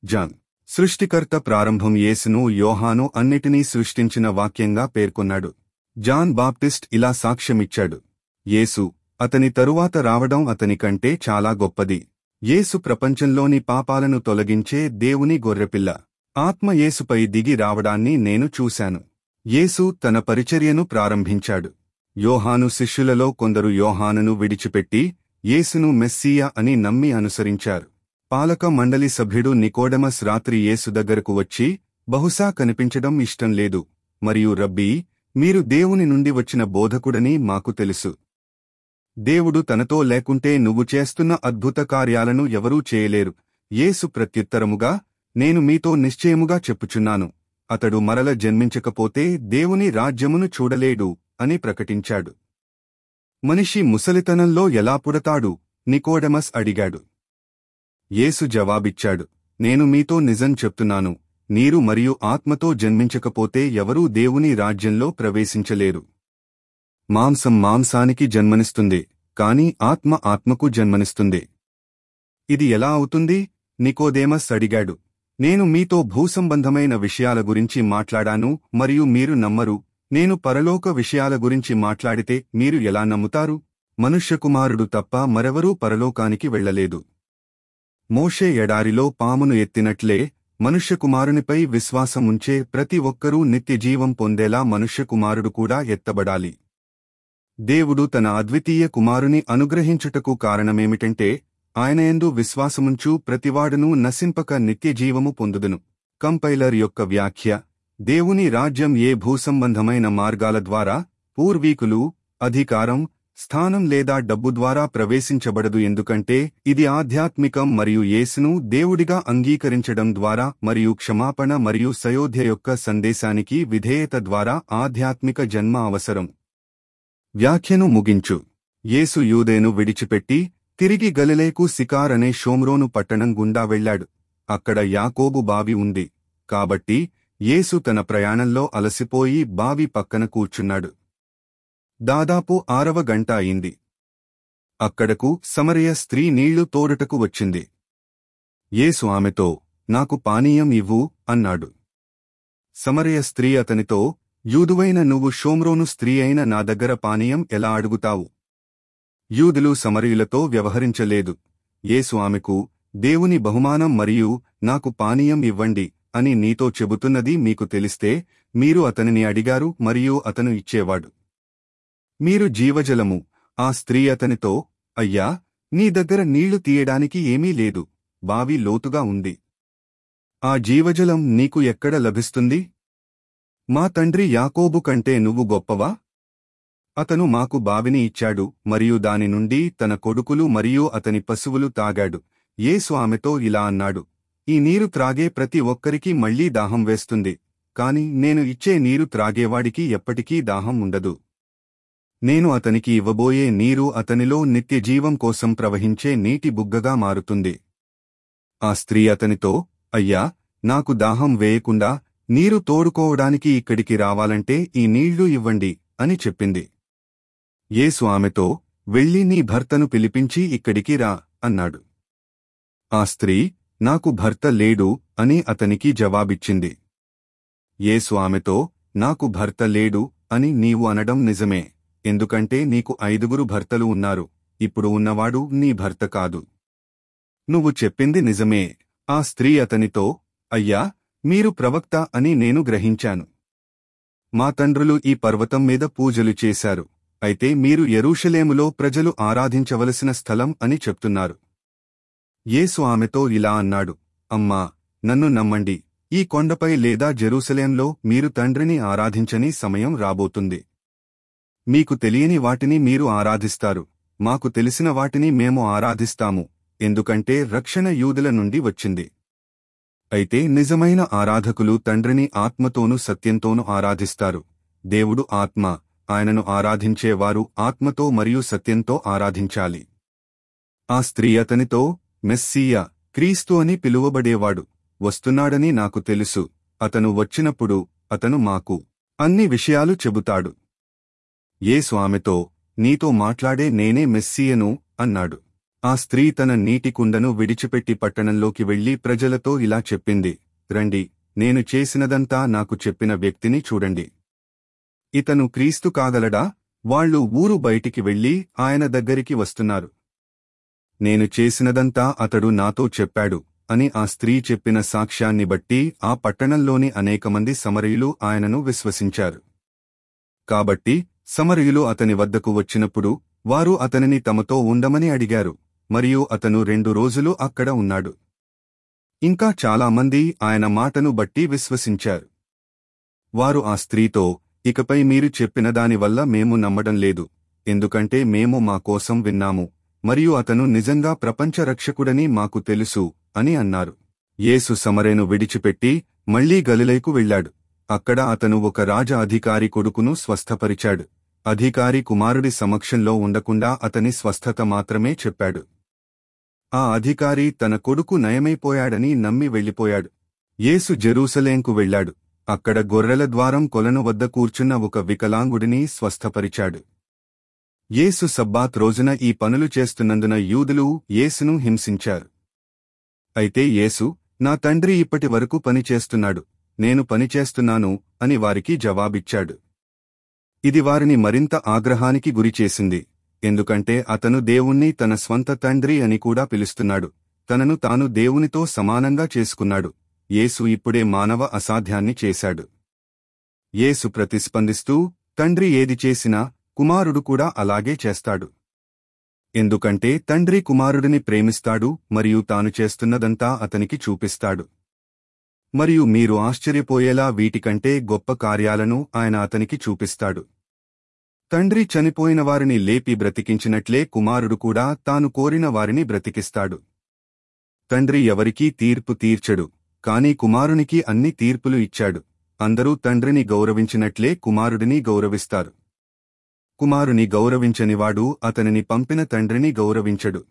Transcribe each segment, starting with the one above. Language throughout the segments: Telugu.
జాన్ సృష్టికర్త ప్రారంభం యేసును యోహాను అన్నిటినీ సృష్టించిన వాక్యంగా పేర్కొన్నాడు జాన్ బాప్టిస్ట్ ఇలా సాక్ష్యమిచ్చాడు యేసు అతని తరువాత రావడం అతని కంటే చాలా గొప్పది యేసు ప్రపంచంలోని పాపాలను తొలగించే దేవుని గొర్రెపిల్ల ఆత్మ యేసుపై దిగి రావడాన్ని నేను చూశాను యేసు తన పరిచర్యను ప్రారంభించాడు యోహాను శిష్యులలో కొందరు యోహానును విడిచిపెట్టి యేసును మెస్సీయా అని నమ్మి అనుసరించారు పాలక మండలి సభ్యుడు నికోడమస్ రాత్రి యేసు దగ్గరకు వచ్చి బహుశా కనిపించడం ఇష్టం లేదు మరియు రబ్బీ మీరు దేవుని నుండి వచ్చిన బోధకుడని మాకు తెలుసు దేవుడు తనతో లేకుంటే నువ్వు చేస్తున్న అద్భుత కార్యాలను ఎవరూ చేయలేరు యేసు ప్రత్యుత్తరముగా నేను మీతో నిశ్చయముగా చెప్పుచున్నాను అతడు మరల జన్మించకపోతే దేవుని రాజ్యమును చూడలేడు అని ప్రకటించాడు మనిషి ముసలితనంలో ఎలా పుడతాడు నికోడమస్ అడిగాడు యేసు జవాబిచ్చాడు నేను మీతో నిజం చెప్తున్నాను నీరు మరియు ఆత్మతో జన్మించకపోతే ఎవరూ దేవుని రాజ్యంలో ప్రవేశించలేరు మాంసం మాంసానికి జన్మనిస్తుంది కాని ఆత్మ ఆత్మకు జన్మనిస్తుంది ఇది ఎలా అవుతుంది నికోదేమస్ అడిగాడు నేను మీతో భూసంబంధమైన విషయాల గురించి మాట్లాడాను మరియు మీరు నమ్మరు నేను పరలోక విషయాల గురించి మాట్లాడితే మీరు ఎలా నమ్ముతారు మనుష్యకుమారుడు తప్ప మరెవరూ పరలోకానికి వెళ్లలేదు మోషే ఎడారిలో పామును ఎత్తినట్లే మనుష్యకుమారునిపై విశ్వాసం ఉంచే ప్రతి ఒక్కరూ నిత్యజీవం పొందేలా మనుష్యకుమారుడు కూడా ఎత్తబడాలి దేవుడు తన అద్వితీయ కుమారుని అనుగ్రహించుటకు కారణమేమిటంటే ఆయనయందు విశ్వాసముంచు ప్రతివాడును నశింపక నిత్యజీవము పొందుదును కంపైలర్ యొక్క వ్యాఖ్య దేవుని రాజ్యం ఏ భూసంబంధమైన మార్గాల ద్వారా పూర్వీకులు అధికారం స్థానం లేదా డబ్బు ద్వారా ప్రవేశించబడదు ఎందుకంటే ఇది ఆధ్యాత్మికం మరియు యేసును దేవుడిగా అంగీకరించడం ద్వారా మరియు క్షమాపణ మరియు సయోధ్య యొక్క సందేశానికి విధేయత ద్వారా ఆధ్యాత్మిక జన్మ అవసరం వ్యాఖ్యను ముగించు యేసు యూదేను విడిచిపెట్టి తిరిగి గలిలేకు సికార్ అనే షోమ్రోను పట్టణం గుండా వెళ్లాడు అక్కడ యాకోబు బావి ఉంది కాబట్టి యేసు తన ప్రయాణంలో అలసిపోయి బావి పక్కన కూర్చున్నాడు దాదాపు ఆరవ గంట అయింది అక్కడకు సమరయ స్త్రీ నీళ్లు తోడుటకు వచ్చింది యేసు ఆమెతో నాకు పానీయం ఇవ్వు అన్నాడు సమరయ స్త్రీ అతనితో యూదువైన నువ్వు షోమ్రోను స్త్రీ అయిన నా దగ్గర పానీయం ఎలా అడుగుతావు యూదులు సమరయులతో వ్యవహరించలేదు యేసు ఆమెకు దేవుని బహుమానం మరియు నాకు పానీయం ఇవ్వండి అని నీతో చెబుతున్నది మీకు తెలిస్తే మీరు అతనిని అడిగారు మరియు అతను ఇచ్చేవాడు మీరు జీవజలము ఆ స్త్రీ అతనితో అయ్యా నీ దగ్గర నీళ్లు తీయడానికి ఏమీ లేదు బావి లోతుగా ఉంది ఆ జీవజలం నీకు ఎక్కడ లభిస్తుంది మా తండ్రి యాకోబు కంటే నువ్వు గొప్పవా అతను మాకు బావిని ఇచ్చాడు మరియు దాని నుండి తన కొడుకులు మరియు అతని పశువులు తాగాడు యేసు ఆమెతో ఇలా అన్నాడు ఈ నీరు త్రాగే ప్రతి ఒక్కరికి మళ్లీ దాహం వేస్తుంది కాని నేను ఇచ్చే నీరు త్రాగేవాడికి ఎప్పటికీ దాహం ఉండదు నేను అతనికి ఇవ్వబోయే నీరు అతనిలో నిత్యజీవం కోసం ప్రవహించే నీటి బుగ్గగా మారుతుంది ఆ స్త్రీ అతనితో అయ్యా నాకు దాహం వేయకుండా నీరు తోడుకోవడానికి ఇక్కడికి రావాలంటే ఈ నీళ్లు ఇవ్వండి అని చెప్పింది యేసు ఆమెతో వెళ్ళి నీ భర్తను పిలిపించి ఇక్కడికి రా అన్నాడు ఆ స్త్రీ నాకు భర్త లేడు అని అతనికి జవాబిచ్చింది యేసు ఆమెతో నాకు భర్త లేడు అని నీవు అనడం నిజమే ఎందుకంటే నీకు ఐదుగురు భర్తలు ఉన్నారు ఇప్పుడు ఉన్నవాడు నీ భర్త కాదు నువ్వు చెప్పింది నిజమే ఆ స్త్రీ అతనితో అయ్యా మీరు ప్రవక్త అని నేను గ్రహించాను మా తండ్రులు ఈ పర్వతం మీద పూజలు చేశారు అయితే మీరు ఎరూషలేములో ప్రజలు ఆరాధించవలసిన స్థలం అని చెప్తున్నారు యేసు ఆమెతో ఇలా అన్నాడు అమ్మా నన్ను నమ్మండి ఈ కొండపై లేదా జెరూసలేంలో మీరు తండ్రిని ఆరాధించని సమయం రాబోతుంది మీకు తెలియని వాటిని మీరు ఆరాధిస్తారు మాకు తెలిసిన వాటిని మేము ఆరాధిస్తాము ఎందుకంటే రక్షణ యూదుల నుండి వచ్చింది అయితే నిజమైన ఆరాధకులు తండ్రిని ఆత్మతోనూ సత్యంతోనూ ఆరాధిస్తారు దేవుడు ఆత్మ ఆయనను ఆరాధించేవారు ఆత్మతో మరియు సత్యంతో ఆరాధించాలి ఆ స్త్రీ అతనితో మెస్సీయా క్రీస్తు అని పిలువబడేవాడు వస్తున్నాడని నాకు తెలుసు అతను వచ్చినప్పుడు అతను మాకు అన్ని విషయాలు చెబుతాడు యేసు ఆమెతో నీతో మాట్లాడే నేనే మెస్సీయను అన్నాడు ఆ స్త్రీ తన నీటి కుండను విడిచిపెట్టి పట్టణంలోకి వెళ్లి ప్రజలతో ఇలా చెప్పింది రండి నేను చేసినదంతా నాకు చెప్పిన వ్యక్తిని చూడండి ఇతను క్రీస్తు కాగలడా వాళ్ళు ఊరు బయటికి వెళ్లి ఆయన దగ్గరికి వస్తున్నారు నేను చేసినదంతా అతడు నాతో చెప్పాడు అని ఆ స్త్రీ చెప్పిన సాక్ష్యాన్ని బట్టి ఆ పట్టణంలోని అనేకమంది సమరయులు ఆయనను విశ్వసించారు కాబట్టి సమరయులు అతని వద్దకు వచ్చినప్పుడు వారు అతనిని తమతో ఉండమని అడిగారు మరియు అతను రెండు రోజులు అక్కడ ఉన్నాడు ఇంకా చాలామంది ఆయన మాటను బట్టి విశ్వసించారు వారు ఆ స్త్రీతో ఇకపై మీరు చెప్పిన దానివల్ల మేము నమ్మడం లేదు ఎందుకంటే మేము మా కోసం విన్నాము మరియు అతను నిజంగా ప్రపంచ రక్షకుడని మాకు తెలుసు అని అన్నారు యేసు సమరేను విడిచిపెట్టి మళ్లీ గలిలైకు వెళ్ళాడు అక్కడ అతను ఒక రాజ అధికారి కొడుకును స్వస్థపరిచాడు అధికారి కుమారుడి సమక్షంలో ఉండకుండా అతని స్వస్థత మాత్రమే చెప్పాడు ఆ అధికారి తన కొడుకు నయమైపోయాడని నమ్మి వెళ్ళిపోయాడు యేసు జెరూసలేంకు వెళ్ళాడు అక్కడ గొర్రెల ద్వారం కొలను వద్ద కూర్చున్న ఒక వికలాంగుడిని స్వస్థపరిచాడు యేసు సబ్బాత్ రోజున ఈ పనులు చేస్తున్నందున యూదులు యేసును హింసించారు అయితే యేసు నా తండ్రి ఇప్పటి వరకు పని చేస్తున్నాడు నేను పని చేస్తున్నాను అని వారికి జవాబిచ్చాడు ఇది వారిని మరింత ఆగ్రహానికి గురిచేసింది ఎందుకంటే అతను దేవుణ్ణి తన స్వంత తండ్రి అని కూడా పిలుస్తున్నాడు తనను తాను దేవునితో సమానంగా చేసుకున్నాడు యేసు ఇప్పుడే మానవ అసాధ్యాన్ని చేశాడు యేసు ప్రతిస్పందిస్తూ తండ్రి ఏది చేసినా కుమారుడు కూడా అలాగే చేస్తాడు ఎందుకంటే తండ్రి కుమారుడిని ప్రేమిస్తాడు మరియు తాను చేస్తున్నదంతా అతనికి చూపిస్తాడు మరియు మీరు ఆశ్చర్యపోయేలా వీటికంటే గొప్ప కార్యాలను ఆయన అతనికి చూపిస్తాడు తండ్రి చనిపోయిన వారిని లేపి బ్రతికించినట్లే కుమారుడు కూడా తాను కోరిన వారిని బ్రతికిస్తాడు తండ్రి ఎవరికీ తీర్పు తీర్చడు కాని కుమారునికి అన్ని తీర్పులు ఇచ్చాడు అందరూ తండ్రిని గౌరవించినట్లే కుమారుడిని గౌరవిస్తారు కుమారుని గౌరవించనివాడు అతనిని పంపిన తండ్రిని గౌరవించడు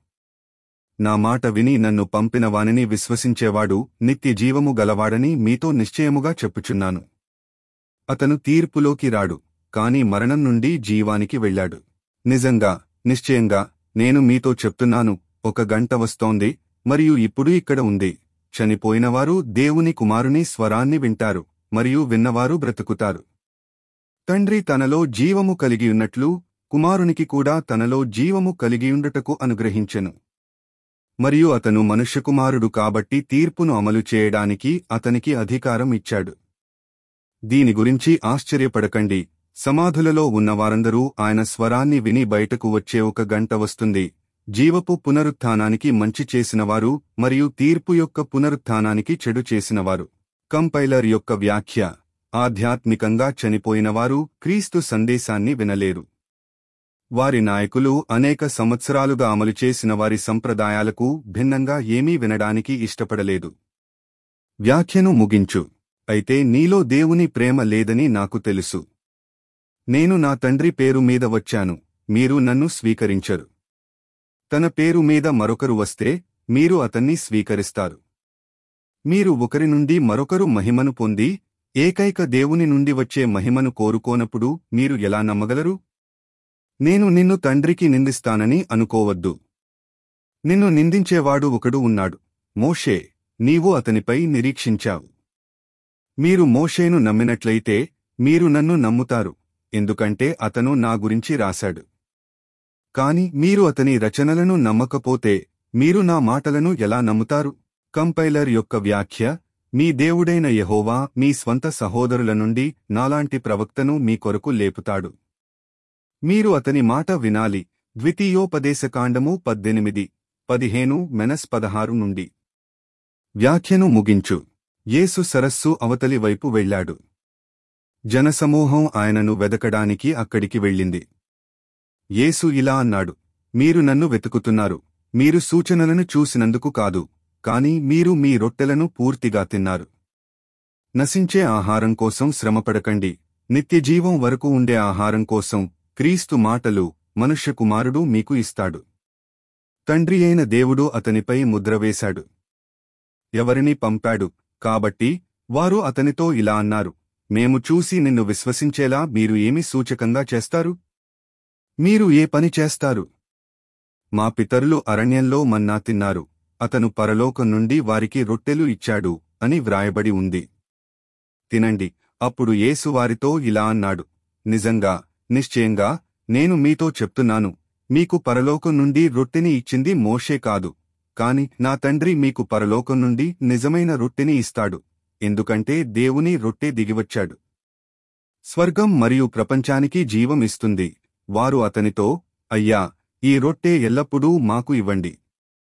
నా మాట విని నన్ను పంపిన వానిని విశ్వసించేవాడు నిత్య జీవము గలవాడని మీతో నిశ్చయముగా చెప్పుచున్నాను అతను తీర్పులోకి రాడు కాని మరణం నుండి జీవానికి వెళ్ళాడు నిజంగా నిశ్చయంగా నేను మీతో చెప్తున్నాను ఒక గంట వస్తోంది మరియు ఇప్పుడు ఇక్కడ ఉంది చనిపోయినవారు దేవుని కుమారుని స్వరాన్ని వింటారు మరియు విన్నవారు బ్రతుకుతారు తండ్రి తనలో జీవము కలిగియున్నట్లు కుమారునికి కూడా తనలో జీవము కలిగియుండుటకు అనుగ్రహించెను మరియు అతను మనుష్యకుమారుడు కాబట్టి తీర్పును అమలు చేయడానికి అతనికి అధికారం ఇచ్చాడు దీని గురించి ఆశ్చర్యపడకండి సమాధులలో ఉన్నవారందరూ ఆయన స్వరాన్ని విని బయటకు వచ్చే ఒక గంట వస్తుంది జీవపు పునరుత్థానానికి మంచి చేసినవారు మరియు తీర్పు యొక్క పునరుత్థానానికి చెడు చేసినవారు కంపైలర్ యొక్క వ్యాఖ్య ఆధ్యాత్మికంగా చనిపోయినవారు క్రీస్తు సందేశాన్ని వినలేరు వారి నాయకులు అనేక సంవత్సరాలుగా అమలు చేసిన వారి సంప్రదాయాలకు భిన్నంగా ఏమీ వినడానికి ఇష్టపడలేదు వ్యాఖ్యను ముగించు అయితే నీలో దేవుని ప్రేమ లేదని నాకు తెలుసు నేను నా తండ్రి పేరు మీద వచ్చాను మీరు నన్ను స్వీకరించరు తన పేరు మీద మరొకరు వస్తే మీరు అతన్ని స్వీకరిస్తారు మీరు ఒకరి నుండి మరొకరు మహిమను పొంది ఏకైక దేవుని నుండి వచ్చే మహిమను కోరుకోనప్పుడు మీరు ఎలా నమ్మగలరు నేను నిన్ను తండ్రికి నిందిస్తానని అనుకోవద్దు నిన్ను నిందించేవాడు ఒకడు ఉన్నాడు మోషే నీవు అతనిపై నిరీక్షించావు మీరు మోషేను నమ్మినట్లయితే మీరు నన్ను నమ్ముతారు ఎందుకంటే అతను నా గురించి రాశాడు కాని మీరు అతని రచనలను నమ్మకపోతే మీరు నా మాటలను ఎలా నమ్ముతారు కంపైలర్ యొక్క వ్యాఖ్య మీ దేవుడైన యెహోవా మీ స్వంత సహోదరుల నుండి నాలాంటి ప్రవక్తను మీ కొరకు లేపుతాడు మీరు అతని మాట వినాలి ద్వితీయోపదేశకాండము పద్దెనిమిది పదిహేను మెనస్ పదహారు నుండి వ్యాఖ్యను ముగించు యేసు సరస్సు అవతలి వైపు వెళ్ళాడు జనసమూహం ఆయనను వెదకడానికి అక్కడికి వెళ్ళింది యేసు ఇలా అన్నాడు మీరు నన్ను వెతుకుతున్నారు మీరు సూచనలను చూసినందుకు కాదు కాని మీరు మీ రొట్టెలను పూర్తిగా తిన్నారు నశించే ఆహారం కోసం శ్రమపడకండి నిత్యజీవం వరకు ఉండే ఆహారం కోసం క్రీస్తు మాటలు మనుష్య కుమారుడు మీకు ఇస్తాడు తండ్రి అయిన దేవుడు అతనిపై ముద్ర వేశాడు ఎవరిని పంపాడు కాబట్టి వారు అతనితో ఇలా అన్నారు మేము చూసి నిన్ను విశ్వసించేలా మీరు ఏమి సూచకంగా చేస్తారు మీరు ఏ పని చేస్తారు మా పితరులు అరణ్యంలో మన్నా తిన్నారు అతను పరలోకం నుండి వారికి రొట్టెలు ఇచ్చాడు అని వ్రాయబడి ఉంది తినండి అప్పుడు యేసు వారితో ఇలా అన్నాడు నిజంగా నిశ్చయంగా నేను మీతో చెప్తున్నాను మీకు పరలోకం నుండి రొట్టెని ఇచ్చింది మోషే కాదు కాని నా తండ్రి మీకు పరలోకం నుండి నిజమైన రొట్టెని ఇస్తాడు ఎందుకంటే దేవుని రొట్టె దిగివచ్చాడు స్వర్గం మరియు ప్రపంచానికి జీవం ఇస్తుంది వారు అతనితో అయ్యా ఈ రొట్టె ఎల్లప్పుడూ మాకు ఇవ్వండి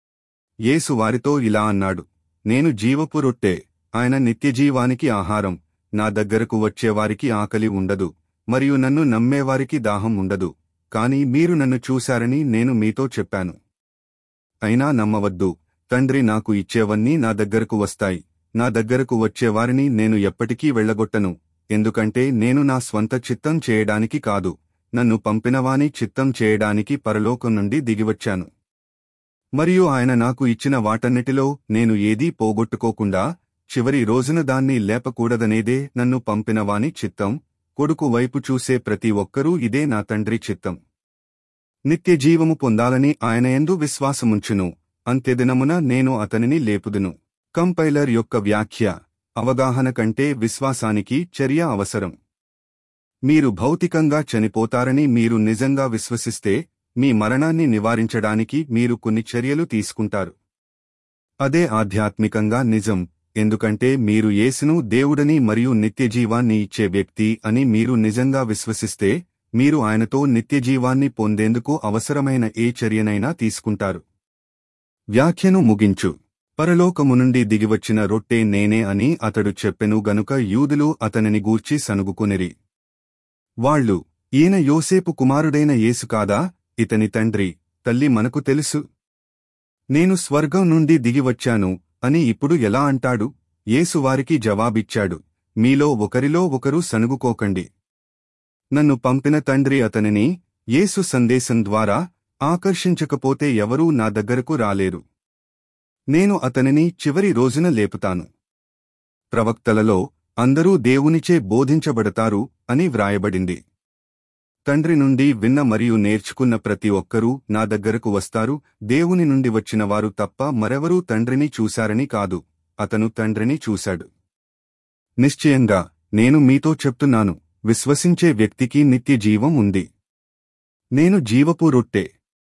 యేసు వారితో ఇలా అన్నాడు నేను జీవపు రొట్టె ఆయన నిత్యజీవానికి ఆహారం నా దగ్గరకు వచ్చేవారికి ఆకలి ఉండదు మరియు నన్ను నమ్మేవారికి దాహం ఉండదు కాని మీరు నన్ను చూశారని నేను మీతో చెప్పాను అయినా నమ్మవద్దు తండ్రి నాకు ఇచ్చేవన్నీ నా దగ్గరకు వస్తాయి నా దగ్గరకు వచ్చేవారిని నేను ఎప్పటికీ వెళ్ళగొట్టను ఎందుకంటే నేను నా స్వంత చిత్తం చేయడానికి కాదు నన్ను పంపినవాని చిత్తం చేయడానికి పరలోకం నుండి దిగివచ్చాను మరియు ఆయన నాకు ఇచ్చిన వాటన్నిటిలో నేను ఏదీ పోగొట్టుకోకుండా చివరి రోజున దాన్ని లేపకూడదనేదే నన్ను పంపినవాని చిత్తం కొడుకు వైపు చూసే ప్రతి ఒక్కరూ ఇదే నా తండ్రి చిత్తం నిత్య జీవము పొందాలని ఆయన ఎందు విశ్వాసముంచును అంత్యదినమున నేను అతనిని లేపుదును కంపైలర్ యొక్క వ్యాఖ్య అవగాహన కంటే విశ్వాసానికి చర్య అవసరం మీరు భౌతికంగా చనిపోతారని మీరు నిజంగా విశ్వసిస్తే మీ మరణాన్ని నివారించడానికి మీరు కొన్ని చర్యలు తీసుకుంటారు అదే ఆధ్యాత్మికంగా నిజం ఎందుకంటే మీరు యేసును దేవుడని మరియు నిత్యజీవాన్ని ఇచ్చే వ్యక్తి అని మీరు నిజంగా విశ్వసిస్తే మీరు ఆయనతో నిత్యజీవాన్ని పొందేందుకు అవసరమైన ఏ చర్యనైనా తీసుకుంటారు వ్యాఖ్యను ముగించు పరలోకము నుండి దిగివచ్చిన రొట్టె నేనే అని అతడు చెప్పెను గనుక యూదులు అతనిని గూర్చి సనుగుకొనిరి వాళ్ళు ఈయన యోసేపు కుమారుడైన యేసు కాదా ఇతని తండ్రి తల్లి మనకు తెలుసు నేను స్వర్గం నుండి దిగివచ్చాను అని ఇప్పుడు ఎలా అంటాడు యేసు వారికి జవాబిచ్చాడు మీలో ఒకరిలో ఒకరు సనుగుకోకండి నన్ను పంపిన తండ్రి అతనిని యేసు సందేశం ద్వారా ఆకర్షించకపోతే ఎవరూ నా దగ్గరకు రాలేరు నేను అతనిని చివరి రోజున లేపుతాను ప్రవక్తలలో అందరూ దేవునిచే బోధించబడతారు అని వ్రాయబడింది తండ్రి నుండి విన్న మరియు నేర్చుకున్న ప్రతి ఒక్కరూ నా దగ్గరకు వస్తారు దేవుని నుండి వచ్చిన వారు తప్ప మరెవరూ తండ్రిని చూశారని కాదు అతను తండ్రిని చూశాడు నిశ్చయంగా నేను మీతో చెప్తున్నాను విశ్వసించే వ్యక్తికి నిత్య జీవం ఉంది నేను జీవపు రొట్టె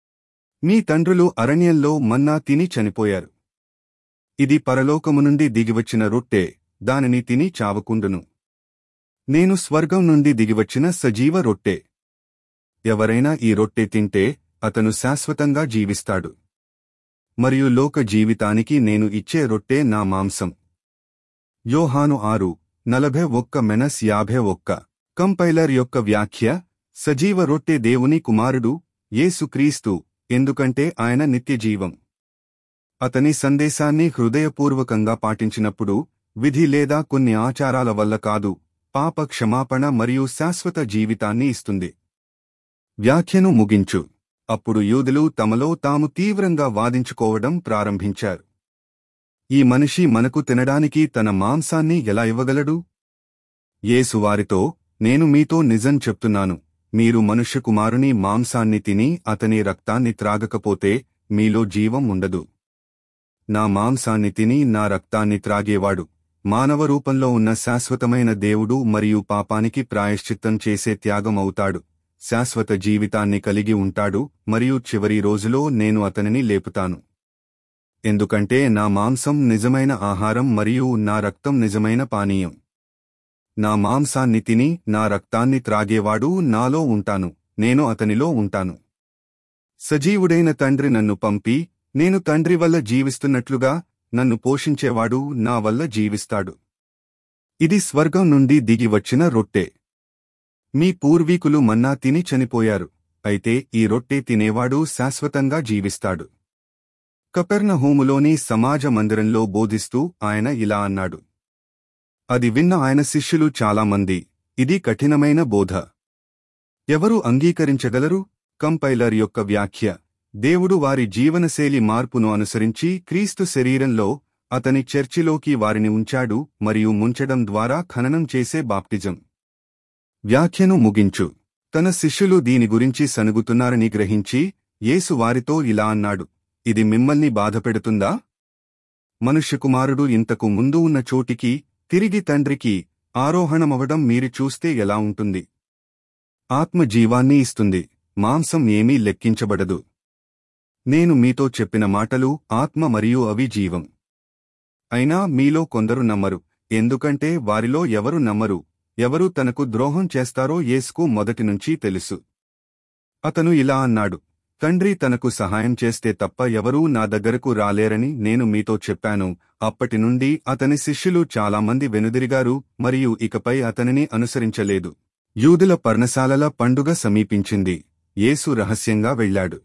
మీ తండ్రులు అరణ్యంలో మన్నా తిని చనిపోయారు ఇది పరలోకము నుండి దిగివచ్చిన రొట్టె దానిని తిని చావకుండును నేను స్వర్గం నుండి దిగివచ్చిన సజీవ రొట్టె ఎవరైనా ఈ రొట్టె తింటే అతను శాశ్వతంగా జీవిస్తాడు మరియు లోక జీవితానికి నేను ఇచ్చే రొట్టె నా మాంసం యోహాను ఆరు నలభై ఒక్క మెనస్ యాభై ఒక్క కంపైలర్ యొక్క వ్యాఖ్య సజీవ రొట్టె దేవుని కుమారుడు యేసుక్రీస్తు ఎందుకంటే ఆయన నిత్యజీవం అతని సందేశాన్ని హృదయపూర్వకంగా పాటించినప్పుడు విధి లేదా కొన్ని ఆచారాల వల్ల కాదు పాప క్షమాపణ మరియు శాశ్వత జీవితాన్ని ఇస్తుంది వ్యాఖ్యను ముగించు అప్పుడు యూదులు తమలో తాము తీవ్రంగా వాదించుకోవడం ప్రారంభించారు ఈ మనిషి మనకు తినడానికి తన మాంసాన్ని ఎలా ఇవ్వగలడు యేసు వారితో నేను మీతో నిజం చెప్తున్నాను మీరు మనుష్య కుమారుని మాంసాన్ని తిని అతని రక్తాన్ని త్రాగకపోతే మీలో జీవం ఉండదు నా మాంసాన్ని తిని నా రక్తాన్ని త్రాగేవాడు మానవ రూపంలో ఉన్న శాశ్వతమైన దేవుడు మరియు పాపానికి ప్రాయశ్చిత్తం చేసే త్యాగం అవుతాడు శాశ్వత జీవితాన్ని కలిగి ఉంటాడు మరియు చివరి రోజులో నేను అతనిని లేపుతాను ఎందుకంటే నా మాంసం నిజమైన ఆహారం మరియు నా రక్తం నిజమైన పానీయం నా మాంసాన్ని తిని నా రక్తాన్ని త్రాగేవాడు నాలో ఉంటాను నేను అతనిలో ఉంటాను సజీవుడైన తండ్రి నన్ను పంపి నేను తండ్రి వల్ల జీవిస్తున్నట్లుగా నన్ను పోషించేవాడు నా వల్ల జీవిస్తాడు ఇది స్వర్గం నుండి దిగి వచ్చిన రొట్టె మీ పూర్వీకులు మన్నా తిని చనిపోయారు అయితే ఈ రొట్టె తినేవాడు శాశ్వతంగా జీవిస్తాడు కపెర్నహూములోని సమాజ మందిరంలో బోధిస్తూ ఆయన ఇలా అన్నాడు అది విన్న ఆయన శిష్యులు చాలామంది ఇది కఠినమైన బోధ ఎవరు అంగీకరించగలరు కంపైలర్ యొక్క వ్యాఖ్య దేవుడు వారి జీవనశైలి మార్పును అనుసరించి క్రీస్తు శరీరంలో అతని చర్చిలోకి వారిని ఉంచాడు మరియు ముంచడం ద్వారా ఖననం చేసే బాప్టిజం వ్యాఖ్యను ముగించు తన శిష్యులు దీని గురించి సనుగుతున్నారని గ్రహించి యేసు వారితో ఇలా అన్నాడు ఇది మిమ్మల్ని బాధపెడుతుందా మనుష్యకుమారుడు ఇంతకు ముందు ఉన్న చోటికి తిరిగి తండ్రికి ఆరోహణమవడం మీరు చూస్తే ఎలా ఉంటుంది ఆత్మ జీవాన్ని ఇస్తుంది మాంసం ఏమీ లెక్కించబడదు నేను మీతో చెప్పిన మాటలు ఆత్మ మరియు అవి జీవం అయినా మీలో కొందరు నమ్మరు ఎందుకంటే వారిలో ఎవరు నమ్మరు ఎవరు తనకు ద్రోహం చేస్తారో యేసుకు మొదటినుంచి తెలుసు అతను ఇలా అన్నాడు తండ్రి తనకు సహాయం చేస్తే తప్ప ఎవరూ నా దగ్గరకు రాలేరని నేను మీతో చెప్పాను అప్పటి నుండి అతని శిష్యులు చాలామంది వెనుదిరిగారు మరియు ఇకపై అతనిని అనుసరించలేదు యూదుల పర్ణశాలల పండుగ సమీపించింది యేసు రహస్యంగా వెళ్ళాడు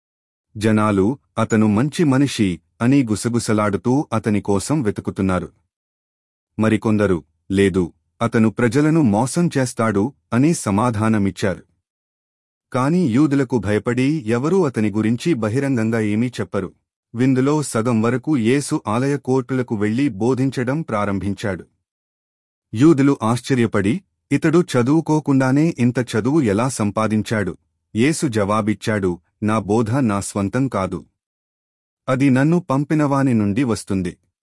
జనాలు అతను మంచి మనిషి అని గుసగుసలాడుతూ అతని కోసం వెతుకుతున్నారు మరికొందరు లేదు అతను ప్రజలను మోసం చేస్తాడు అని సమాధానమిచ్చారు కాని యూదులకు భయపడి ఎవరూ అతని గురించి బహిరంగంగా ఏమీ చెప్పరు విందులో సగం వరకు యేసు ఆలయ కోర్టులకు వెళ్లి బోధించడం ప్రారంభించాడు యూదులు ఆశ్చర్యపడి ఇతడు చదువుకోకుండానే ఇంత చదువు ఎలా సంపాదించాడు యేసు జవాబిచ్చాడు నా బోధ నా స్వంతం కాదు అది నన్ను పంపినవాని నుండి వస్తుంది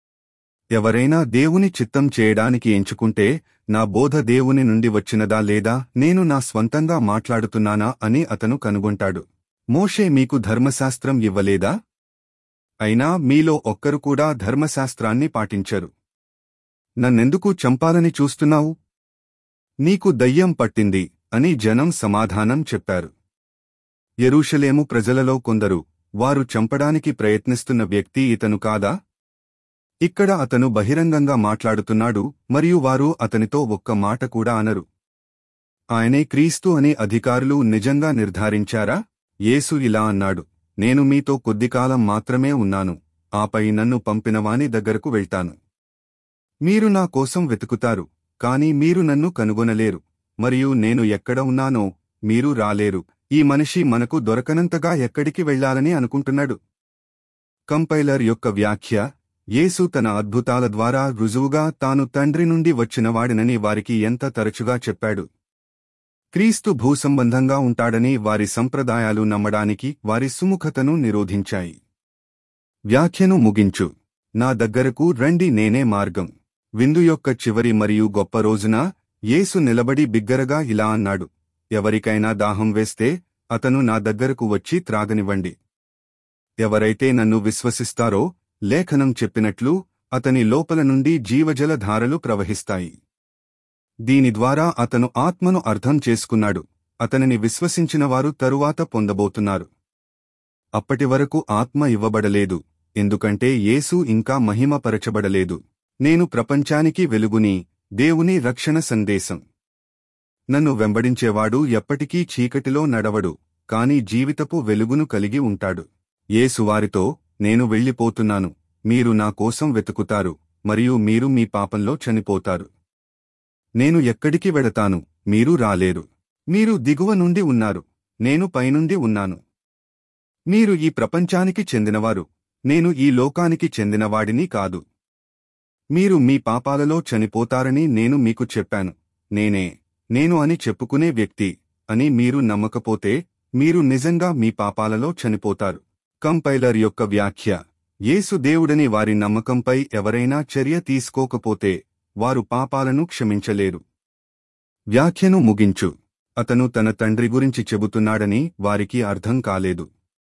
ఎవరైనా దేవుని చిత్తం చేయడానికి ఎంచుకుంటే నా బోధ దేవుని నుండి వచ్చినదా లేదా నేను నా స్వంతంగా మాట్లాడుతున్నానా అని అతను కనుగొంటాడు మోషే మీకు ధర్మశాస్త్రం ఇవ్వలేదా అయినా మీలో ఒక్కరు కూడా ధర్మశాస్త్రాన్ని పాటించరు నన్నెందుకు చంపాలని చూస్తున్నావు నీకు దయ్యం పట్టింది అని జనం సమాధానం చెప్పారు యెరూషలేము ప్రజలలో కొందరు వారు చంపడానికి ప్రయత్నిస్తున్న వ్యక్తి ఇతను కాదా ఇక్కడ అతను బహిరంగంగా మాట్లాడుతున్నాడు మరియు వారు అతనితో ఒక్క మాట కూడా అనరు ఆయనే క్రీస్తు అని అధికారులు నిజంగా నిర్ధారించారా యేసు ఇలా అన్నాడు నేను మీతో కొద్దికాలం మాత్రమే ఉన్నాను ఆపై నన్ను పంపినవాని దగ్గరకు వెళ్తాను మీరు నా కోసం వెతుకుతారు కాని మీరు నన్ను కనుగొనలేరు మరియు నేను ఎక్కడ ఉన్నానో మీరు రాలేరు ఈ మనిషి మనకు దొరకనంతగా ఎక్కడికి వెళ్లాలని అనుకుంటున్నాడు కంపైలర్ యొక్క వ్యాఖ్య యేసు తన అద్భుతాల ద్వారా రుజువుగా తాను తండ్రి నుండి వచ్చినవాడినని వారికి ఎంత తరచుగా చెప్పాడు క్రీస్తు భూసంబంధంగా ఉంటాడని వారి సంప్రదాయాలు నమ్మడానికి వారి సుముఖతను నిరోధించాయి వ్యాఖ్యను ముగించు నా దగ్గరకు రండి నేనే మార్గం విందు యొక్క చివరి మరియు గొప్ప రోజున యేసు నిలబడి బిగ్గరగా ఇలా అన్నాడు ఎవరికైనా దాహం వేస్తే అతను నా దగ్గరకు వచ్చి త్రాగనివ్వండి ఎవరైతే నన్ను విశ్వసిస్తారో లేఖనం చెప్పినట్లు అతని లోపల నుండి జీవజల ధారలు ప్రవహిస్తాయి దీని ద్వారా అతను ఆత్మను అర్థం చేసుకున్నాడు అతనిని విశ్వసించినవారు తరువాత పొందబోతున్నారు అప్పటివరకు ఆత్మ ఇవ్వబడలేదు ఎందుకంటే యేసు ఇంకా మహిమపరచబడలేదు నేను ప్రపంచానికి వెలుగుని దేవుని రక్షణ సందేశం నన్ను వెంబడించేవాడు ఎప్పటికీ చీకటిలో నడవడు కాని జీవితపు వెలుగును కలిగి ఉంటాడు యేసు వారితో నేను వెళ్ళిపోతున్నాను మీరు నా కోసం వెతుకుతారు మరియు మీరు మీ పాపంలో చనిపోతారు నేను ఎక్కడికి వెడతాను మీరు రాలేరు మీరు దిగువ నుండి ఉన్నారు నేను పైనుండి ఉన్నాను మీరు ఈ ప్రపంచానికి చెందినవారు నేను ఈ లోకానికి చెందినవాడిని కాదు మీరు మీ పాపాలలో చనిపోతారని నేను మీకు చెప్పాను నేనే నేను అని చెప్పుకునే వ్యక్తి అని మీరు నమ్మకపోతే మీరు నిజంగా మీ పాపాలలో చనిపోతారు కంపైలర్ యొక్క వ్యాఖ్య యేసు దేవుడని వారి నమ్మకంపై ఎవరైనా చర్య తీసుకోకపోతే వారు పాపాలను క్షమించలేరు వ్యాఖ్యను ముగించు అతను తన తండ్రి గురించి చెబుతున్నాడని వారికి అర్థం కాలేదు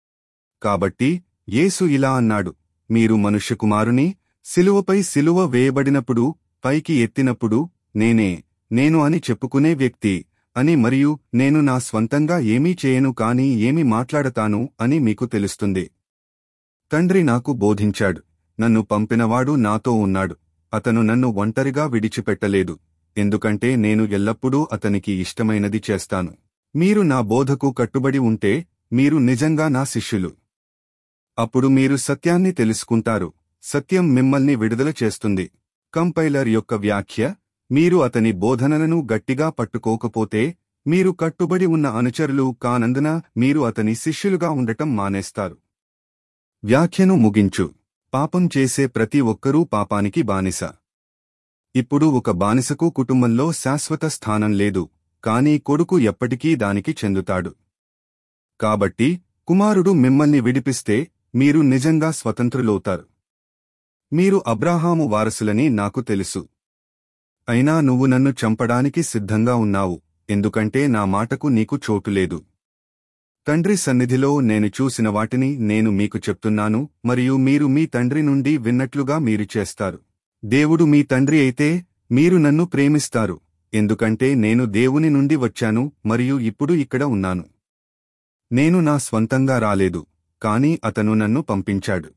కాబట్టి యేసు ఇలా అన్నాడు మీరు మనుష్యకుమారుని శిలువపై శిలువ వేయబడినప్పుడు పైకి ఎత్తినప్పుడు నేనే నేను అని చెప్పుకునే వ్యక్తి అని మరియు నేను నా స్వంతంగా ఏమీ చేయను కాని ఏమి మాట్లాడతాను అని మీకు తెలుస్తుంది తండ్రి నాకు బోధించాడు నన్ను పంపినవాడు నాతో ఉన్నాడు అతను నన్ను ఒంటరిగా విడిచిపెట్టలేదు ఎందుకంటే నేను ఎల్లప్పుడూ అతనికి ఇష్టమైనది చేస్తాను మీరు నా బోధకు కట్టుబడి ఉంటే మీరు నిజంగా నా శిష్యులు అప్పుడు మీరు సత్యాన్ని తెలుసుకుంటారు సత్యం మిమ్మల్ని విడుదల చేస్తుంది కంపైలర్ యొక్క వ్యాఖ్య మీరు అతని బోధనలను గట్టిగా పట్టుకోకపోతే మీరు కట్టుబడి ఉన్న అనుచరులు కానందున మీరు అతని శిష్యులుగా ఉండటం మానేస్తారు వ్యాఖ్యను ముగించు పాపం చేసే ప్రతి ఒక్కరూ పాపానికి బానిస ఇప్పుడు ఒక బానిసకు కుటుంబంలో శాశ్వత స్థానం లేదు కాని కొడుకు ఎప్పటికీ దానికి చెందుతాడు కాబట్టి కుమారుడు మిమ్మల్ని విడిపిస్తే మీరు నిజంగా స్వతంత్రులవుతారు మీరు అబ్రాహాము వారసులని నాకు తెలుసు అయినా నువ్వు నన్ను చంపడానికి సిద్ధంగా ఉన్నావు ఎందుకంటే నా మాటకు నీకు చోటు లేదు తండ్రి సన్నిధిలో నేను చూసిన వాటిని నేను మీకు చెప్తున్నాను మరియు మీరు మీ తండ్రి నుండి విన్నట్లుగా మీరు చేస్తారు దేవుడు మీ తండ్రి అయితే మీరు నన్ను ప్రేమిస్తారు ఎందుకంటే నేను దేవుని నుండి వచ్చాను మరియు ఇప్పుడు ఇక్కడ ఉన్నాను నేను నా స్వంతంగా రాలేదు కాని అతను నన్ను పంపించాడు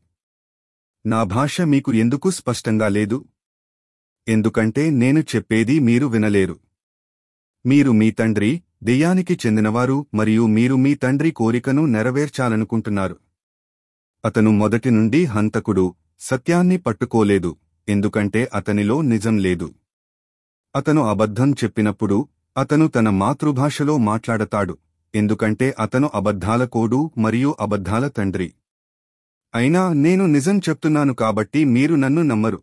నా భాష మీకు ఎందుకు స్పష్టంగా లేదు ఎందుకంటే నేను చెప్పేది మీరు వినలేరు మీరు మీ తండ్రి దెయ్యానికి చెందినవారు మరియు మీరు మీ తండ్రి కోరికను నెరవేర్చాలనుకుంటున్నారు అతను మొదటి నుండి హంతకుడు సత్యాన్ని పట్టుకోలేదు ఎందుకంటే అతనిలో నిజం లేదు అతను అబద్ధం చెప్పినప్పుడు అతను తన మాతృభాషలో మాట్లాడతాడు ఎందుకంటే అతను అబద్ధాల కోడు మరియు అబద్ధాల తండ్రి అయినా నేను నిజం చెప్తున్నాను కాబట్టి మీరు నన్ను నమ్మరు